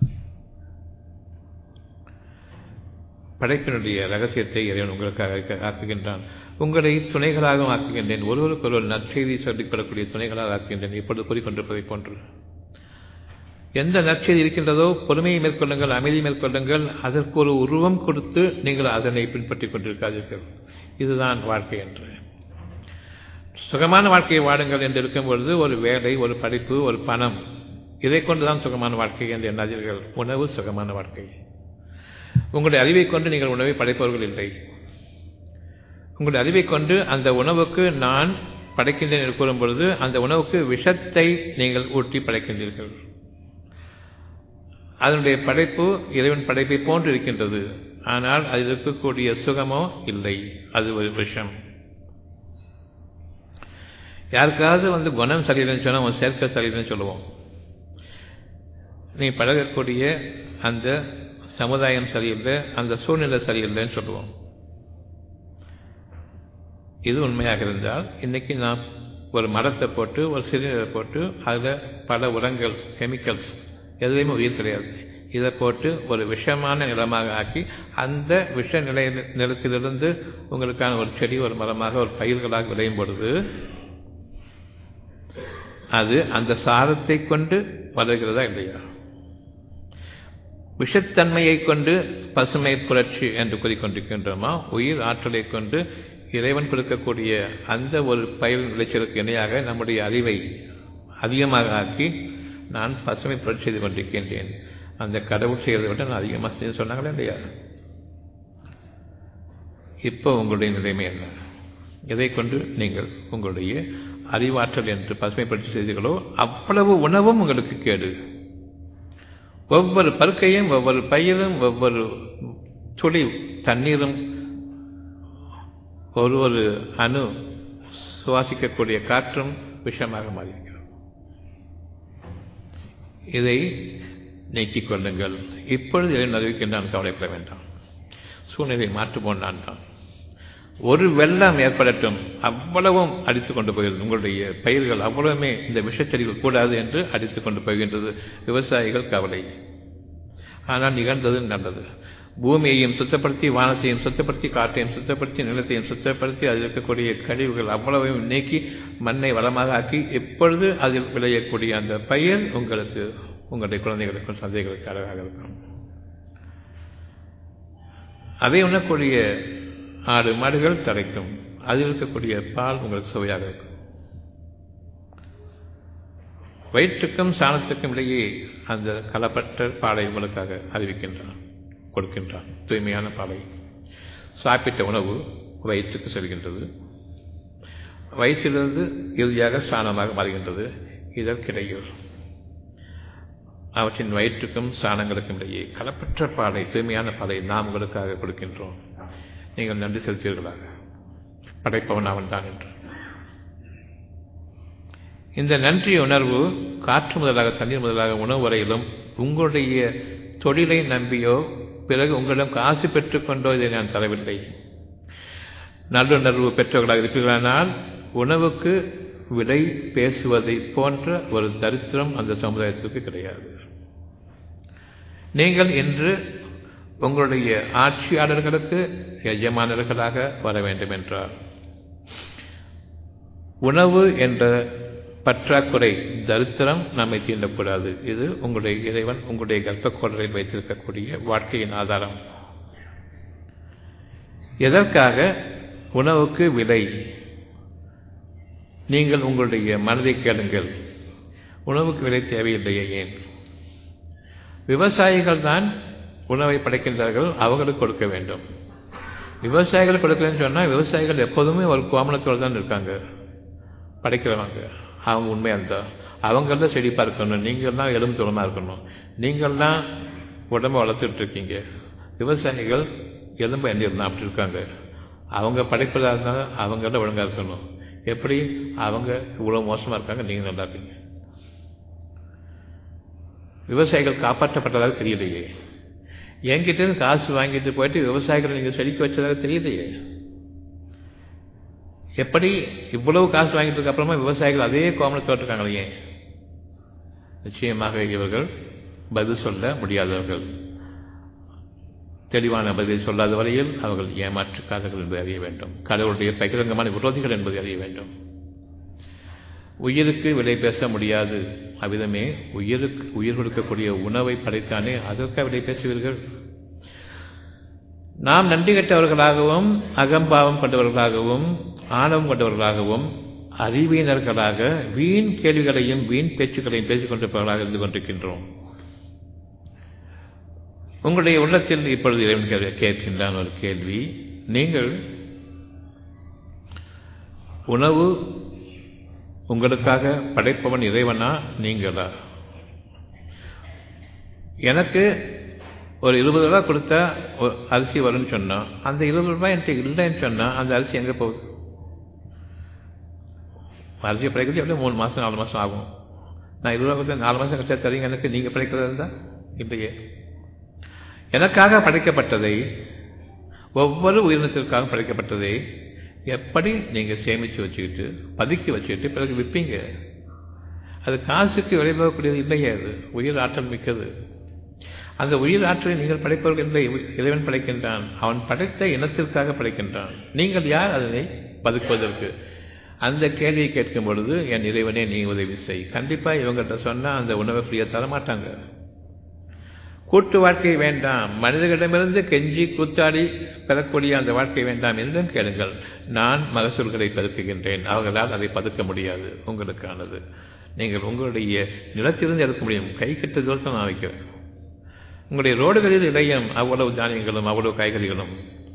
படைப்பினுடைய ரகசியத்தை இறைவன் உங்களுக்காக ஆக்குகின்றான் உங்களை துணைகளாகவும் ஆக்குகின்றேன் ஒருவருக்கு ஒருவர் நற்செய்தி சொல்லிக்கொள்ளக்கூடிய துணைகளாக ஆக்குகின்றேன் இப்பொழுது கூறிக்கொண்டிருப்பதை போன்று எந்த நற்செய்தி இருக்கின்றதோ பொறுமையை மேற்கொள்ளுங்கள் அமைதி மேற்கொள்ளுங்கள் அதற்கு ஒரு உருவம் கொடுத்து நீங்கள் அதனை பின்பற்றிக் கொண்டிருக்காதீர்கள் இதுதான் வாழ்க்கை என்று சுகமான வாழ்க்கையை வாடுங்கள் என்று இருக்கும் பொழுது ஒரு வேலை ஒரு படிப்பு ஒரு பணம் இதை கொண்டுதான் சுகமான வாழ்க்கை என்று எண்ணாதீர்கள் உணவு சுகமான வாழ்க்கை உங்களுடைய அறிவை கொண்டு நீங்கள் உணவை படைப்பவர்கள் இல்லை உங்களுடைய அறிவை கொண்டு அந்த உணவுக்கு நான் படைக்கின்றேன் என்று கூறும் பொழுது அந்த உணவுக்கு விஷத்தை நீங்கள் ஊட்டி படைக்கின்றீர்கள் அதனுடைய படைப்பு இறைவன் படைப்பை போன்று இருக்கின்றது ஆனால் அதில் இருக்கக்கூடிய சுகமோ இல்லை அது ஒரு விஷம் யாருக்காவது வந்து குணம் சரியில்லைன்னு சொன்னால் அவன் சேர்க்கை சரியில்லைன்னு சொல்லுவோம் நீ பழகக்கூடிய அந்த சமுதாயம் சரியில்லை அந்த சூழ்நிலை சரியில்லைன்னு சொல்லுவோம் இது உண்மையாக இருந்தால் இன்னைக்கு நாம் ஒரு மரத்தை போட்டு ஒரு சிறுநீரை போட்டு அதில் பல உரங்கள் கெமிக்கல்ஸ் எதுலேயுமே உயிர் கிடையாது இதை போட்டு ஒரு விஷமான நிலமாக ஆக்கி அந்த விஷ நிலை நிலத்திலிருந்து உங்களுக்கான ஒரு செடி ஒரு மரமாக ஒரு பயிர்களாக விளையும் பொழுது அது அந்த சாரத்தை கொண்டு வளர்கிறதா இல்லையா விஷத்தன்மையை கொண்டு பசுமை புரட்சி என்று கூறிக்கொண்டிருக்கின்றோமா உயிர் ஆற்றலை கொண்டு இறைவன் கொடுக்கக்கூடிய அந்த ஒரு பயிர் விளைச்சலுக்கு இணையாக நம்முடைய அறிவை அதிகமாக ஆக்கி நான் பசுமை புரட்சி செய்து கொண்டிருக்கின்றேன் அந்த கடவுள் செய்வதை விட நான் அதிகமாக செய்து சொன்னாங்களே இல்லையா இப்போ உங்களுடைய நிலைமை என்ன எதை கொண்டு நீங்கள் உங்களுடைய அறிவாற்றல் என்று பசுமைப்படுத்தி செய்தீர்களோ அவ்வளவு உணவும் உங்களுக்கு கேடு ஒவ்வொரு பருக்கையும் ஒவ்வொரு பயிரும் ஒவ்வொரு துளி தண்ணீரும் ஒரு ஒரு அணு சுவாசிக்கக்கூடிய காற்றும் விஷமாக மாறியிருக்கிறது இதை நீக்கிக் கொள்ளுங்கள் இப்பொழுது எதை அறிவிக்கின்றான் கவலைப்பட வேண்டாம் சூழ்நிலை மாற்றுவோம் நான் தான் ஒரு வெள்ளம் ஏற்படட்டும் அவ்வளவும் அடித்துக் கொண்டு போகிறது உங்களுடைய பயிர்கள் அவ்வளவுமே இந்த விஷச்செடிகள் கூடாது என்று அடித்துக் கொண்டு போகின்றது விவசாயிகள் கவலை ஆனால் நிகழ்ந்தது நல்லது பூமியையும் சுத்தப்படுத்தி வானத்தையும் சுத்தப்படுத்தி காற்றையும் சுத்தப்படுத்தி நிலத்தையும் சுத்தப்படுத்தி அதில் இருக்கக்கூடிய கழிவுகள் அவ்வளவையும் நீக்கி மண்ணை வளமாக ஆக்கி எப்பொழுது அதில் விளையக்கூடிய அந்த பயிர் உங்களுக்கு உங்களுடைய குழந்தைகளுக்கும் சந்தைகளுக்கு அழகாக இருக்கும் அதை உண்ணக்கூடிய ஆடு மாடுகள் தடைக்கும் அதில் இருக்கக்கூடிய பால் உங்களுக்கு சுவையாக இருக்கும் வயிற்றுக்கும் சாணத்துக்கும் இடையே அந்த கலப்பட்ட பாலை உங்களுக்காக அறிவிக்கின்றான் கொடுக்கின்றான் தூய்மையான பாலை சாப்பிட்ட உணவு வயிற்றுக்கு செல்கின்றது வயிற்றிலிருந்து இறுதியாக சாணமாக மாறுகின்றது இதற்கிடையில் அவற்றின் வயிற்றுக்கும் சாணங்களுக்கும் இடையே கலப்பற்ற பாலை தூய்மையான பாலை நாம் உங்களுக்காக கொடுக்கின்றோம் நீங்கள் நன்றி செலுத்தீர்களாக படைப்பவன் அவன் தான் என்று இந்த நன்றி உணர்வு காற்று முதலாக தண்ணீர் முதலாக உணவு வரையிலும் உங்களுடைய தொழிலை நம்பியோ பிறகு உங்களிடம் காசு பெற்றுக்கொண்டோ இதை நான் தரவில்லை நல்லுணர்வு பெற்றவர்களாக இருப்பீர்களானால் உணவுக்கு விலை பேசுவதை போன்ற ஒரு தரித்திரம் அந்த சமுதாயத்திற்கு கிடையாது நீங்கள் இன்று உங்களுடைய ஆட்சியாளர்களுக்கு எஜமானர்களாக வர வேண்டும் என்றார் உணவு என்ற பற்றாக்குறை தரித்திரம் நம்மை தீண்டக்கூடாது இது உங்களுடைய இறைவன் உங்களுடைய கர்ப்பக்கோடலில் வைத்திருக்கக்கூடிய வாழ்க்கையின் ஆதாரம் எதற்காக உணவுக்கு விலை நீங்கள் உங்களுடைய மனதை கேளுங்கள் உணவுக்கு விலை தேவையில்லையே ஏன் விவசாயிகள் தான் உணவை படைக்கின்றார்கள் அவர்களுக்கு கொடுக்க வேண்டும் விவசாயிகள் கொடுக்கலன்னு சொன்னால் விவசாயிகள் எப்போதுமே ஒரு கோமணத்தோடு தான் இருக்காங்க படைக்கிறவங்க அவங்க உண்மையாக இருந்தால் அவங்கள செழிப்பாக இருக்கணும் நீங்கள் தான் எலும்பு தூரமாக இருக்கணும் நீங்கள் தான் உடம்பை வளர்த்துட்டு இருக்கீங்க விவசாயிகள் எலும்பு எண்ணிருந்தா அப்படி இருக்காங்க அவங்க படைப்பதாக இருந்தால் அவங்கள ஒழுங்காக இருக்கணும் எப்படி அவங்க இவ்வளோ மோசமாக இருக்காங்க நீங்கள் நல்லா இருக்கீங்க விவசாயிகள் காப்பாற்றப்பட்டதாக தெரியலையே என்கிட்ட காசு வாங்கிட்டு போயிட்டு விவசாயிகளை நீங்கள் செழிக்க வச்சதாக தெரியலையே எப்படி இவ்வளவு காசு வாங்கிட்டதுக்கு அப்புறமா விவசாயிகள் அதே கோமணத்தோடு இருக்காங்களே ஏன் நிச்சயமாக இவர்கள் பதில் சொல்ல முடியாதவர்கள் தெளிவான பதிலை சொல்லாத வரையில் அவர்கள் ஏமாற்றுக்காதவர்கள் என்பதை அறிய வேண்டும் கடவுளுடைய பகிரங்கமான விரோதிகள் என்பதை அறிய வேண்டும் உயிருக்கு விலை பேச முடியாது அவ்விதமே உயிருக்கு உயிர் கொடுக்கக்கூடிய உணவை படைத்தானே அதற்காக விலை பேசுவீர்கள் நாம் நன்றி கெட்டவர்களாகவும் அகம்பாவம் கொண்டவர்களாகவும் ஆணவம் கொண்டவர்களாகவும் அறிவியினர்களாக வீண் கேள்விகளையும் வீண் பேச்சுக்களையும் பேசிக் கொண்டிருப்பவர்களாக இருந்து கொண்டிருக்கின்றோம் உங்களுடைய உள்ளத்தில் இப்பொழுது இறைவன் கேட்கின்றான் ஒரு கேள்வி நீங்கள் உணவு உங்களுக்காக படைப்பவன் இறைவனா நீங்களா எனக்கு ஒரு இருபது ரூபாய் கொடுத்தா ஒரு அரிசி வரும்னு சொன்னால் அந்த இருபது ரூபாய் என்கிட்ட இல்லைன்னு சொன்னால் அந்த அரிசி எங்கே போகுது அரிசி படைக்கிறது எவ்வளோ மூணு மாதம் நாலு மாதம் ஆகும் நான் இருபது ரூபா கொடுத்தா நாலு மாதம் கழிச்சா தரீங்க எனக்கு நீங்கள் படைக்கிறதா இருந்தால் இல்லையே எனக்காக படைக்கப்பட்டதை ஒவ்வொரு உயிரினத்திற்காக படைக்கப்பட்டதை எப்படி நீங்கள் சேமித்து வச்சுக்கிட்டு பதுக்கி வச்சுக்கிட்டு பிறகு விற்பீங்க அது காசுக்கு விளைவாகக்கூடியது இல்லையே அது உயிர் ஆற்றல் மிக்கது அந்த உயிர் ஆற்றலை நீங்கள் படைப்பவர்கள் இல்லை இறைவன் படைக்கின்றான் அவன் படைத்த இனத்திற்காக படைக்கின்றான் நீங்கள் யார் அதனை பதுக்குவதற்கு அந்த கேள்வியை கேட்கும் பொழுது என் இறைவனே நீ உதவி செய் கண்டிப்பா இவங்ககிட்ட சொன்னா அந்த உணவை ஃப்ரீயா தர மாட்டாங்க கூட்டு வாழ்க்கை வேண்டாம் மனிதர்களிடமிருந்து கெஞ்சி கூத்தாடி பெறக்கூடிய அந்த வாழ்க்கை வேண்டாம் என்னிடம் கேளுங்கள் நான் மகசூல்களை பெருக்குகின்றேன் அவர்களால் அதை பதுக்க முடியாது உங்களுக்கானது நீங்கள் உங்களுடைய நிலத்திலிருந்து எடுக்க முடியும் கை கட்ட தூரத்தை நான் வைக்கிறேன் உங்களுடைய ரோடுகளில் இளையம் அவ்வளவு தானியங்களும் அவ்வளவு காய்கறிகளும்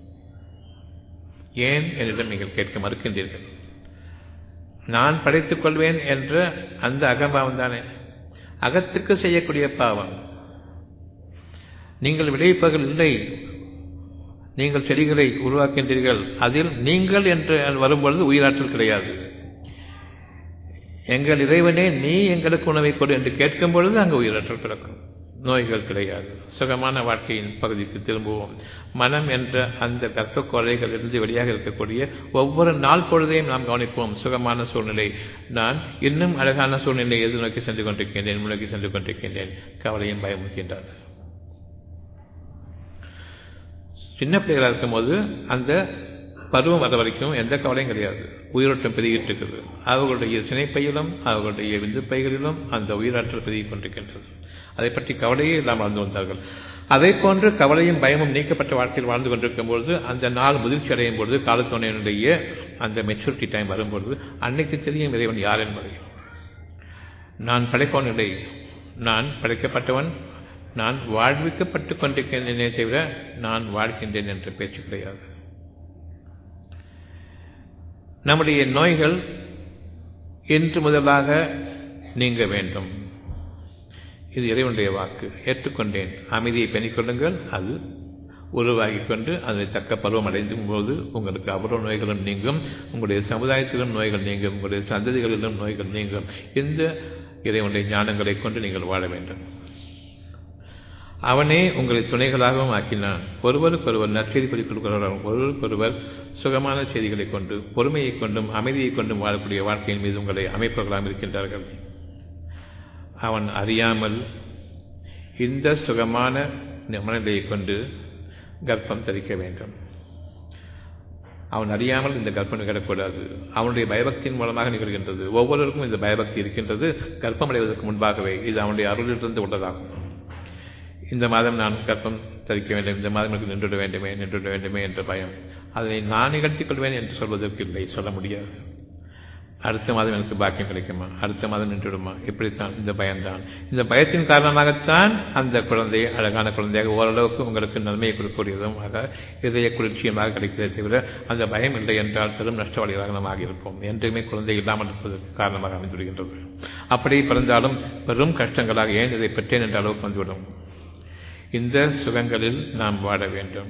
ஏன் என்னிடம் நீங்கள் கேட்க மறுக்கின்றீர்கள் நான் படைத்துக் கொள்வேன் என்ற அந்த அகம்பாவம் தானே அகத்துக்கு செய்யக்கூடிய பாவம் நீங்கள் விளைவிப்பவர்கள் இல்லை நீங்கள் செடிகளை உருவாக்கின்றீர்கள் அதில் நீங்கள் என்று வரும்பொழுது உயிராற்றல் கிடையாது எங்கள் இறைவனே நீ எங்களுக்கு உணவை கொடு என்று கேட்கும் பொழுது அங்கு உயிராற்றல் பிறக்கும் நோய்கள் கிடையாது சுகமான வாழ்க்கையின் பகுதிக்கு திரும்புவோம் மனம் என்ற அந்த கர்ப்ப கொலைகளிலிருந்து வெளியாக இருக்கக்கூடிய ஒவ்வொரு நாள் பொழுதையும் நாம் கவனிப்போம் சுகமான சூழ்நிலை நான் இன்னும் அழகான சூழ்நிலை எது நோக்கி சென்று கொண்டிருக்கின்றேன் முன்னோக்கி சென்று கொண்டிருக்கின்றேன் கவலையும் பயமுறுத்தின்றார் சின்ன பிள்ளைகளாக இருக்கும்போது அந்த பருவம் வர வரைக்கும் எந்த கவலையும் கிடையாது உயிரோட்டம் பெருகிட்டு இருக்குது அவர்களுடைய சினைப்பையிலும் அவர்களுடைய விந்துப்பைகளிலும் அந்த உயிராற்றல் பெருகிக் கொண்டிருக்கின்றது அதை பற்றி கவலையே இல்லாமல் வாழ்ந்து வந்தார்கள் அதை போன்று கவலையும் பயமும் நீக்கப்பட்ட வாழ்க்கையில் வாழ்ந்து கொண்டிருக்கும் பொழுது அந்த நாள் முதிர்ச்சி அடையும் பொழுது காலத்தோணையினுடைய அந்த மெச்சூரிட்டி டைம் வரும்பொழுது அன்னைக்கு தெரியும் இறைவன் யார் என்பதை நான் படைப்பவன் இல்லை நான் படைக்கப்பட்டவன் நான் வாழ்விக்கப்பட்டு கொண்டிருக்கின்றேனே தவிர நான் வாழ்கின்றேன் என்ற பேச்சு கிடையாது நம்முடைய நோய்கள் இன்று முதலாக நீங்க வேண்டும் இது இறைவனுடைய வாக்கு ஏற்றுக்கொண்டேன் அமைதியை பெணிக்கொள்ளுங்கள் அது உருவாகிக் கொண்டு அதனை தக்க பருவம் அடைந்தும் போது உங்களுக்கு அவ்வளவு நோய்களும் நீங்கும் உங்களுடைய சமுதாயத்திலும் நோய்கள் நீங்கும் உங்களுடைய சந்ததிகளிலும் நோய்கள் நீங்கும் இந்த இறைவனுடைய ஞானங்களை கொண்டு நீங்கள் வாழ வேண்டும் அவனே உங்களை துணைகளாகவும் ஆக்கினான் ஒருவருக்கொருவர் நற்செய்தி குறிப்பிடுகிறார்கள் ஒருவருக்கொருவர் சுகமான செய்திகளை கொண்டு பொறுமையை கொண்டும் அமைதியை கொண்டும் வாழக்கூடிய வாழ்க்கையின் மீது உங்களை அமைப்பவர்களாக இருக்கின்றார்கள் அவன் அறியாமல் இந்த சுகமான மனநிலையை கொண்டு கர்ப்பம் தரிக்க வேண்டும் அவன் அறியாமல் இந்த கர்ப்பம் நிகழக்கூடாது அவனுடைய பயபக்தியின் மூலமாக நிகழ்கின்றது ஒவ்வொருவருக்கும் இந்த பயபக்தி இருக்கின்றது கர்ப்பம் அடைவதற்கு முன்பாகவே இது அவனுடைய அருளிலிருந்து உள்ளதாகும் இந்த மாதம் நான் கர்ப்பம் தரிக்க வேண்டும் இந்த மாதம் எனக்கு நின்றுவிட வேண்டுமே நின்றுவிட வேண்டுமே என்ற பயம் அதனை நான் நிகழ்த்திக் கொள்வேன் என்று சொல்வதற்கு இல்லை சொல்ல முடியாது அடுத்த மாதம் எனக்கு பாக்கியம் கிடைக்குமா அடுத்த மாதம் நின்றுவிடுமா இப்படித்தான் இந்த பயம்தான் இந்த பயத்தின் காரணமாகத்தான் அந்த குழந்தை அழகான குழந்தையாக ஓரளவுக்கு உங்களுக்கு நன்மையை கொடுக்கக்கூடியதுமாக இதய குளிர்ச்சியமாக கிடைக்கிறதே தவிர அந்த பயம் இல்லை என்றால் பெரும் நஷ்டவாளிகளாக நாம் ஆகியிருப்போம் என்றுமே குழந்தை இல்லாமல் இருப்பதற்கு காரணமாக அமைந்துவிடுகின்றது அப்படி பிறந்தாலும் பெரும் கஷ்டங்களாக ஏன் இதை பெற்றேன் என்ற அளவுக்கு வந்துவிடும் இந்த சுகங்களில் நாம் வாழ வேண்டும்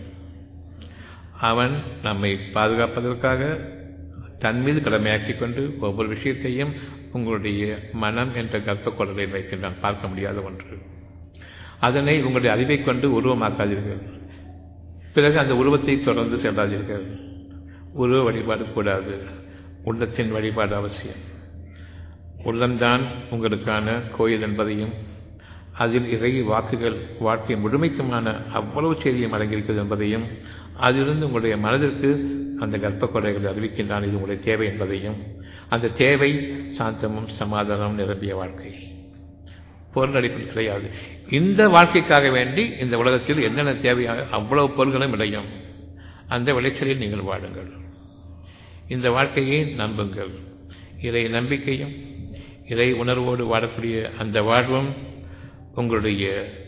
அவன் நம்மை பாதுகாப்பதற்காக தன் மீது கடமையாக்கிக் கொண்டு ஒவ்வொரு விஷயத்தையும் உங்களுடைய மனம் என்ற கர்ப்ப குடலில் வைக்கின்றான் பார்க்க முடியாத ஒன்று அதனை உங்களுடைய அறிவை கொண்டு உருவமாக்காதீர்கள் பிறகு அந்த உருவத்தை தொடர்ந்து செல்லாதீர்கள் உருவ வழிபாடு கூடாது உள்ளத்தின் வழிபாடு அவசியம் உள்ளம்தான் உங்களுக்கான கோயில் என்பதையும் அதில் இறை வாக்குகள் வாழ்க்கை முழுமைக்குமான அவ்வளவு செய்தியும் அடங்கியிருக்கிறது என்பதையும் அதிலிருந்து உங்களுடைய மனதிற்கு அந்த கர்ப்ப கொடைகளை அறிவிக்கின்றான் இது உங்களுடைய தேவை என்பதையும் அந்த தேவை சாந்தமும் சமாதானம் நிரம்பிய வாழ்க்கை பொருள் அடிப்பில் கிடையாது இந்த வாழ்க்கைக்காக வேண்டி இந்த உலகத்தில் என்னென்ன தேவையாக அவ்வளவு பொருள்களும் விளையும் அந்த விளைச்சலில் நீங்கள் வாழுங்கள் இந்த வாழ்க்கையை நம்புங்கள் இறை நம்பிக்கையும் இறை உணர்வோடு வாழக்கூடிய அந்த வாழ்வும் உங்களுடைய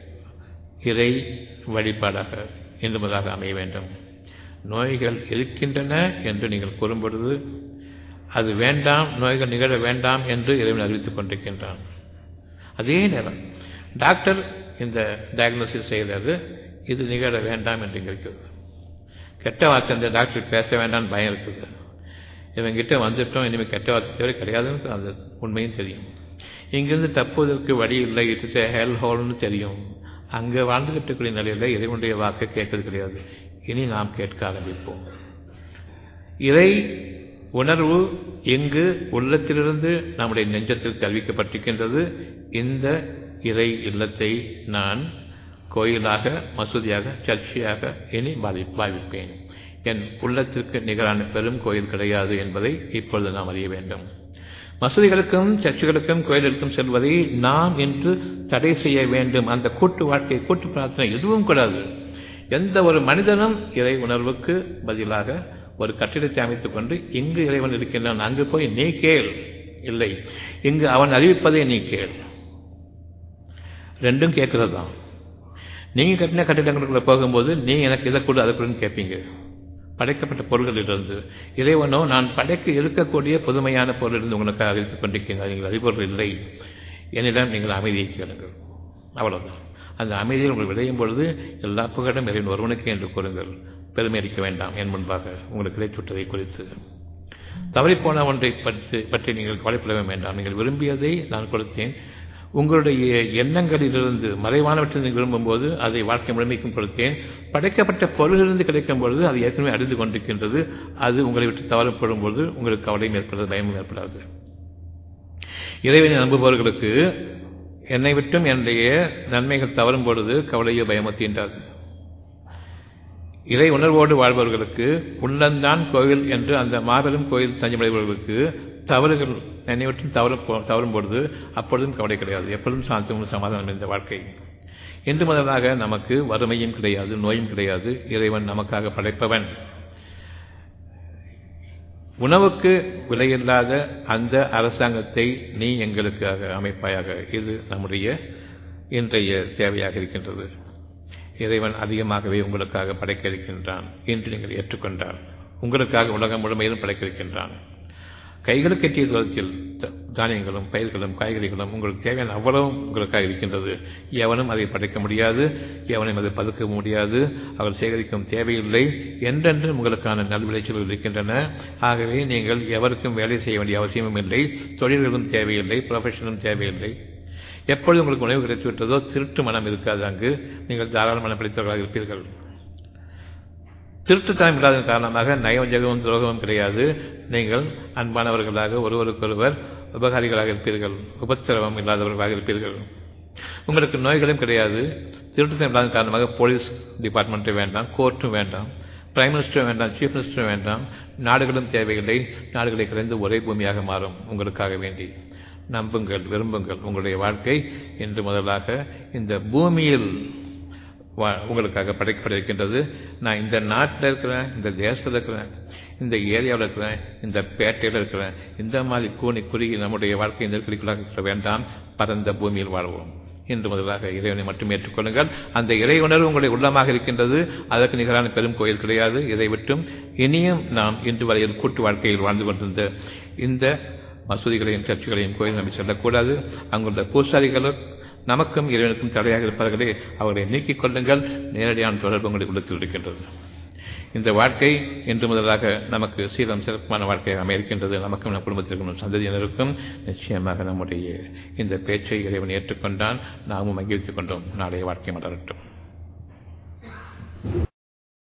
இறை வழிபாடாக என்பதாக அமைய வேண்டும் நோய்கள் இருக்கின்றன என்று நீங்கள் கூறும்பொழுது அது வேண்டாம் நோய்கள் நிகழ வேண்டாம் என்று இறைவன் அறிவித்துக் கொண்டிருக்கின்றான் அதே நேரம் டாக்டர் இந்த டயக்னோசிஸ் செய்கிறது இது நிகழ வேண்டாம் என்று இருக்கிறது கெட்ட வார்த்தை இந்த டாக்டர் பேச வேண்டாம்னு பயம் இருக்குது இவங்கிட்ட வந்துட்டோம் இனிமேல் கெட்ட வார்த்தை தேவை கிடையாதுன்னு அந்த உண்மையும் தெரியும் இங்கிருந்து தப்புவதற்கு வழி இல்லை இட்ஸ் ஏ ஹெல் ஹோல்னு தெரியும் அங்கே வாழ்ந்துகிட்டு இருக்கிற நிலையில் இறைவனுடைய வாக்கை கேட்கறது கிடையாது இனி நாம் கேட்க ஆரம்பிப்போம் இறை உணர்வு எங்கு உள்ளத்திலிருந்து நம்முடைய நெஞ்சத்தில் கல்விக்கப்பட்டிருக்கின்றது இந்த இறை இல்லத்தை நான் கோயிலாக மசூதியாக சர்ச்சையாக இனி பாவி பாவிப்பேன் என் உள்ளத்திற்கு நிகரான பெரும் கோயில் கிடையாது என்பதை இப்பொழுது நாம் அறிய வேண்டும் மசூதிகளுக்கும் சர்ச்சுகளுக்கும் கோயில்களுக்கும் செல்வதை நாம் என்று தடை செய்ய வேண்டும் அந்த கூட்டு வாழ்க்கை கூட்டு பிரார்த்தனை எதுவும் கூடாது எந்த ஒரு மனிதனும் இறை உணர்வுக்கு பதிலாக ஒரு கட்டிடத்தை அமைத்துக் கொண்டு இங்கு இறைவன் இருக்கின்றான் அங்கு போய் நீ கேள் இல்லை இங்கு அவன் அறிவிப்பதை நீ கேள் ரெண்டும் கேட்கறது தான் நீங்க கட்டின கட்டிடங்களுக்குள்ள போகும்போது நீ எனக்கு இதை கூட அதை கூடன்னு கேட்பீங்க படைக்கப்பட்ட பொருள்களிலிருந்து இறைவனோ நான் படைக்க இருக்கக்கூடிய புதுமையான பொருளிலிருந்து உங்களுக்காக அறிவித்துக் கொண்டிருக்கிறீர்கள் நீங்கள் அறிபொருள் இல்லை என்னிடம் நீங்கள் அமைதியை கேளுங்கள் அவ்வளவுதான் அந்த அமைதியில் உங்களுக்கு விளையும் பொழுது எல்லா புகழும் இறைவன் ஒருவனுக்கு என்று கூறுங்கள் பெருமை அளிக்க வேண்டாம் என் முன்பாக உங்களுக்கு கிடைச்சுட்டதை குறித்து தவறிப்போன ஒன்றை பற்றி பற்றி நீங்கள் கவலைப்பட வேண்டாம் நீங்கள் விரும்பியதை நான் கொடுத்தேன் உங்களுடைய எண்ணங்களிலிருந்து மறைவானவற்றை நீங்கள் விரும்பும்போது அதை வாழ்க்கை முழுமைக்கும் கொடுத்தேன் படைக்கப்பட்ட பொருளிலிருந்து கிடைக்கும் பொழுது அது ஏற்கனவே அறிந்து கொண்டிருக்கின்றது அது உங்களை விட்டு தவறப்படும் பொழுது உங்களுக்கு கவலையும் ஏற்படாது பயமும் ஏற்படாது இறைவனை நம்புபவர்களுக்கு என்னை விட்டும் என்னுடைய நன்மைகள் தவறும் பொழுது கவலையோ பயமோ தீண்டாது இறை உணர்வோடு வாழ்பவர்களுக்கு உள்ளந்தான் கோயில் என்று அந்த மாபெரும் கோயில் தஞ்சமடைபவர்களுக்கு தவறுகள் என்னை விட்டும் தவறு தவறும் பொழுது அப்பொழுதும் கவலை கிடையாது எப்பொழுதும் சாந்தமும் சமாதானம் இந்த வாழ்க்கை இன்று முதலாக நமக்கு வறுமையும் கிடையாது நோயும் கிடையாது இறைவன் நமக்காக படைப்பவன் உணவுக்கு விலையில்லாத அந்த அரசாங்கத்தை நீ எங்களுக்காக அமைப்பாயாக இது நம்முடைய இன்றைய தேவையாக இருக்கின்றது இறைவன் அதிகமாகவே உங்களுக்காக படைக்க இருக்கின்றான் என்று நீங்கள் ஏற்றுக்கொண்டார் உங்களுக்காக உலகம் முழுமையிலும் படைக்க இருக்கின்றான் கைகளுக்கு எட்டிய தூரத்தில் தானியங்களும் பயிர்களும் காய்கறிகளும் உங்களுக்கு தேவையான அவ்வளவும் உங்களுக்காக இருக்கின்றது எவனும் அதை படைக்க முடியாது எவனும் அதை பதுக்க முடியாது அவர்கள் சேகரிக்கும் தேவையில்லை என்றென்று உங்களுக்கான நல்விளைச்சல்கள் இருக்கின்றன ஆகவே நீங்கள் எவருக்கும் வேலை செய்ய வேண்டிய அவசியமும் இல்லை தொழில்களும் தேவையில்லை ப்ரொஃபஷனும் தேவையில்லை எப்பொழுது உங்களுக்கு உணவு கிடைத்துவிட்டதோ திருட்டு மனம் இருக்காது அங்கு நீங்கள் தாராள மனம் படித்தவர்களாக இருப்பீர்கள் திருட்டுத்தனம் இல்லாத காரணமாக நயவஞ்சகமும் துரோகமும் கிடையாது நீங்கள் அன்பானவர்களாக ஒருவருக்கொருவர் உபகாரிகளாக இருப்பீர்கள் உபத்திரவம் இல்லாதவர்களாக இருப்பீர்கள் உங்களுக்கு நோய்களும் கிடையாது திருட்டுத்தனம் இல்லாத காரணமாக போலீஸ் டிபார்ட்மெண்ட்டு வேண்டாம் கோர்ட்டும் வேண்டாம் பிரைம் மினிஸ்டரும் வேண்டாம் சீஃப் மினிஸ்டரும் வேண்டாம் நாடுகளும் தேவையில்லை நாடுகளை கலைந்து ஒரே பூமியாக மாறும் உங்களுக்காக வேண்டி நம்புங்கள் விரும்புங்கள் உங்களுடைய வாழ்க்கை இன்று முதலாக இந்த பூமியில் உங்களுக்காக படைக்கப்பட இருக்கின்றது நான் இந்த நாட்டில் இருக்கிறேன் இந்த தேசத்தில் இருக்கிறேன் இந்த ஏரியாவில் இருக்கிறேன் இந்த பேட்டையில் இருக்கிறேன் இந்த மாதிரி கூணி குறுகி நம்முடைய வாழ்க்கை நெருக்கடிக்குள்ளாக இருக்க வேண்டாம் பரந்த பூமியில் வாழ்வோம் இன்று முதலாக இறைவனை மட்டும் ஏற்றுக்கொள்ளுங்கள் அந்த இறை உணர்வு உங்களுடைய உள்ளமாக இருக்கின்றது அதற்கு நிகரான பெரும் கோயில் கிடையாது இதை விட்டும் இனியும் நாம் இன்று வரையில் கூட்டு வாழ்க்கையில் வாழ்ந்து கொண்டிருந்த இந்த மசூதிகளையும் சர்ச்சுகளையும் கோயில் நம்பி செல்லக்கூடாது அங்குள்ள பூசாரிகளும் நமக்கும் இறைவனுக்கும் தடையாக இருப்பார்களே அவர்களை நீக்கிக் கொள்ளுங்கள் நேரடியான தொடர்பு உங்களுடைய உள்ளத்தில் இருக்கின்றது இந்த வாழ்க்கை இன்று முதலாக நமக்கு சீரம் சிறப்பான வாழ்க்கையாக அமையிருக்கின்றது நமக்கும் நம் குடும்பத்திற்கும் சந்ததியினருக்கும் நிச்சயமாக நம்முடைய இந்த பேச்சை இறைவன் ஏற்றுக்கொண்டான் நாமும் அங்கீகரித்துக் கொண்டோம் நாளைய வாழ்க்கை மலரட்டும்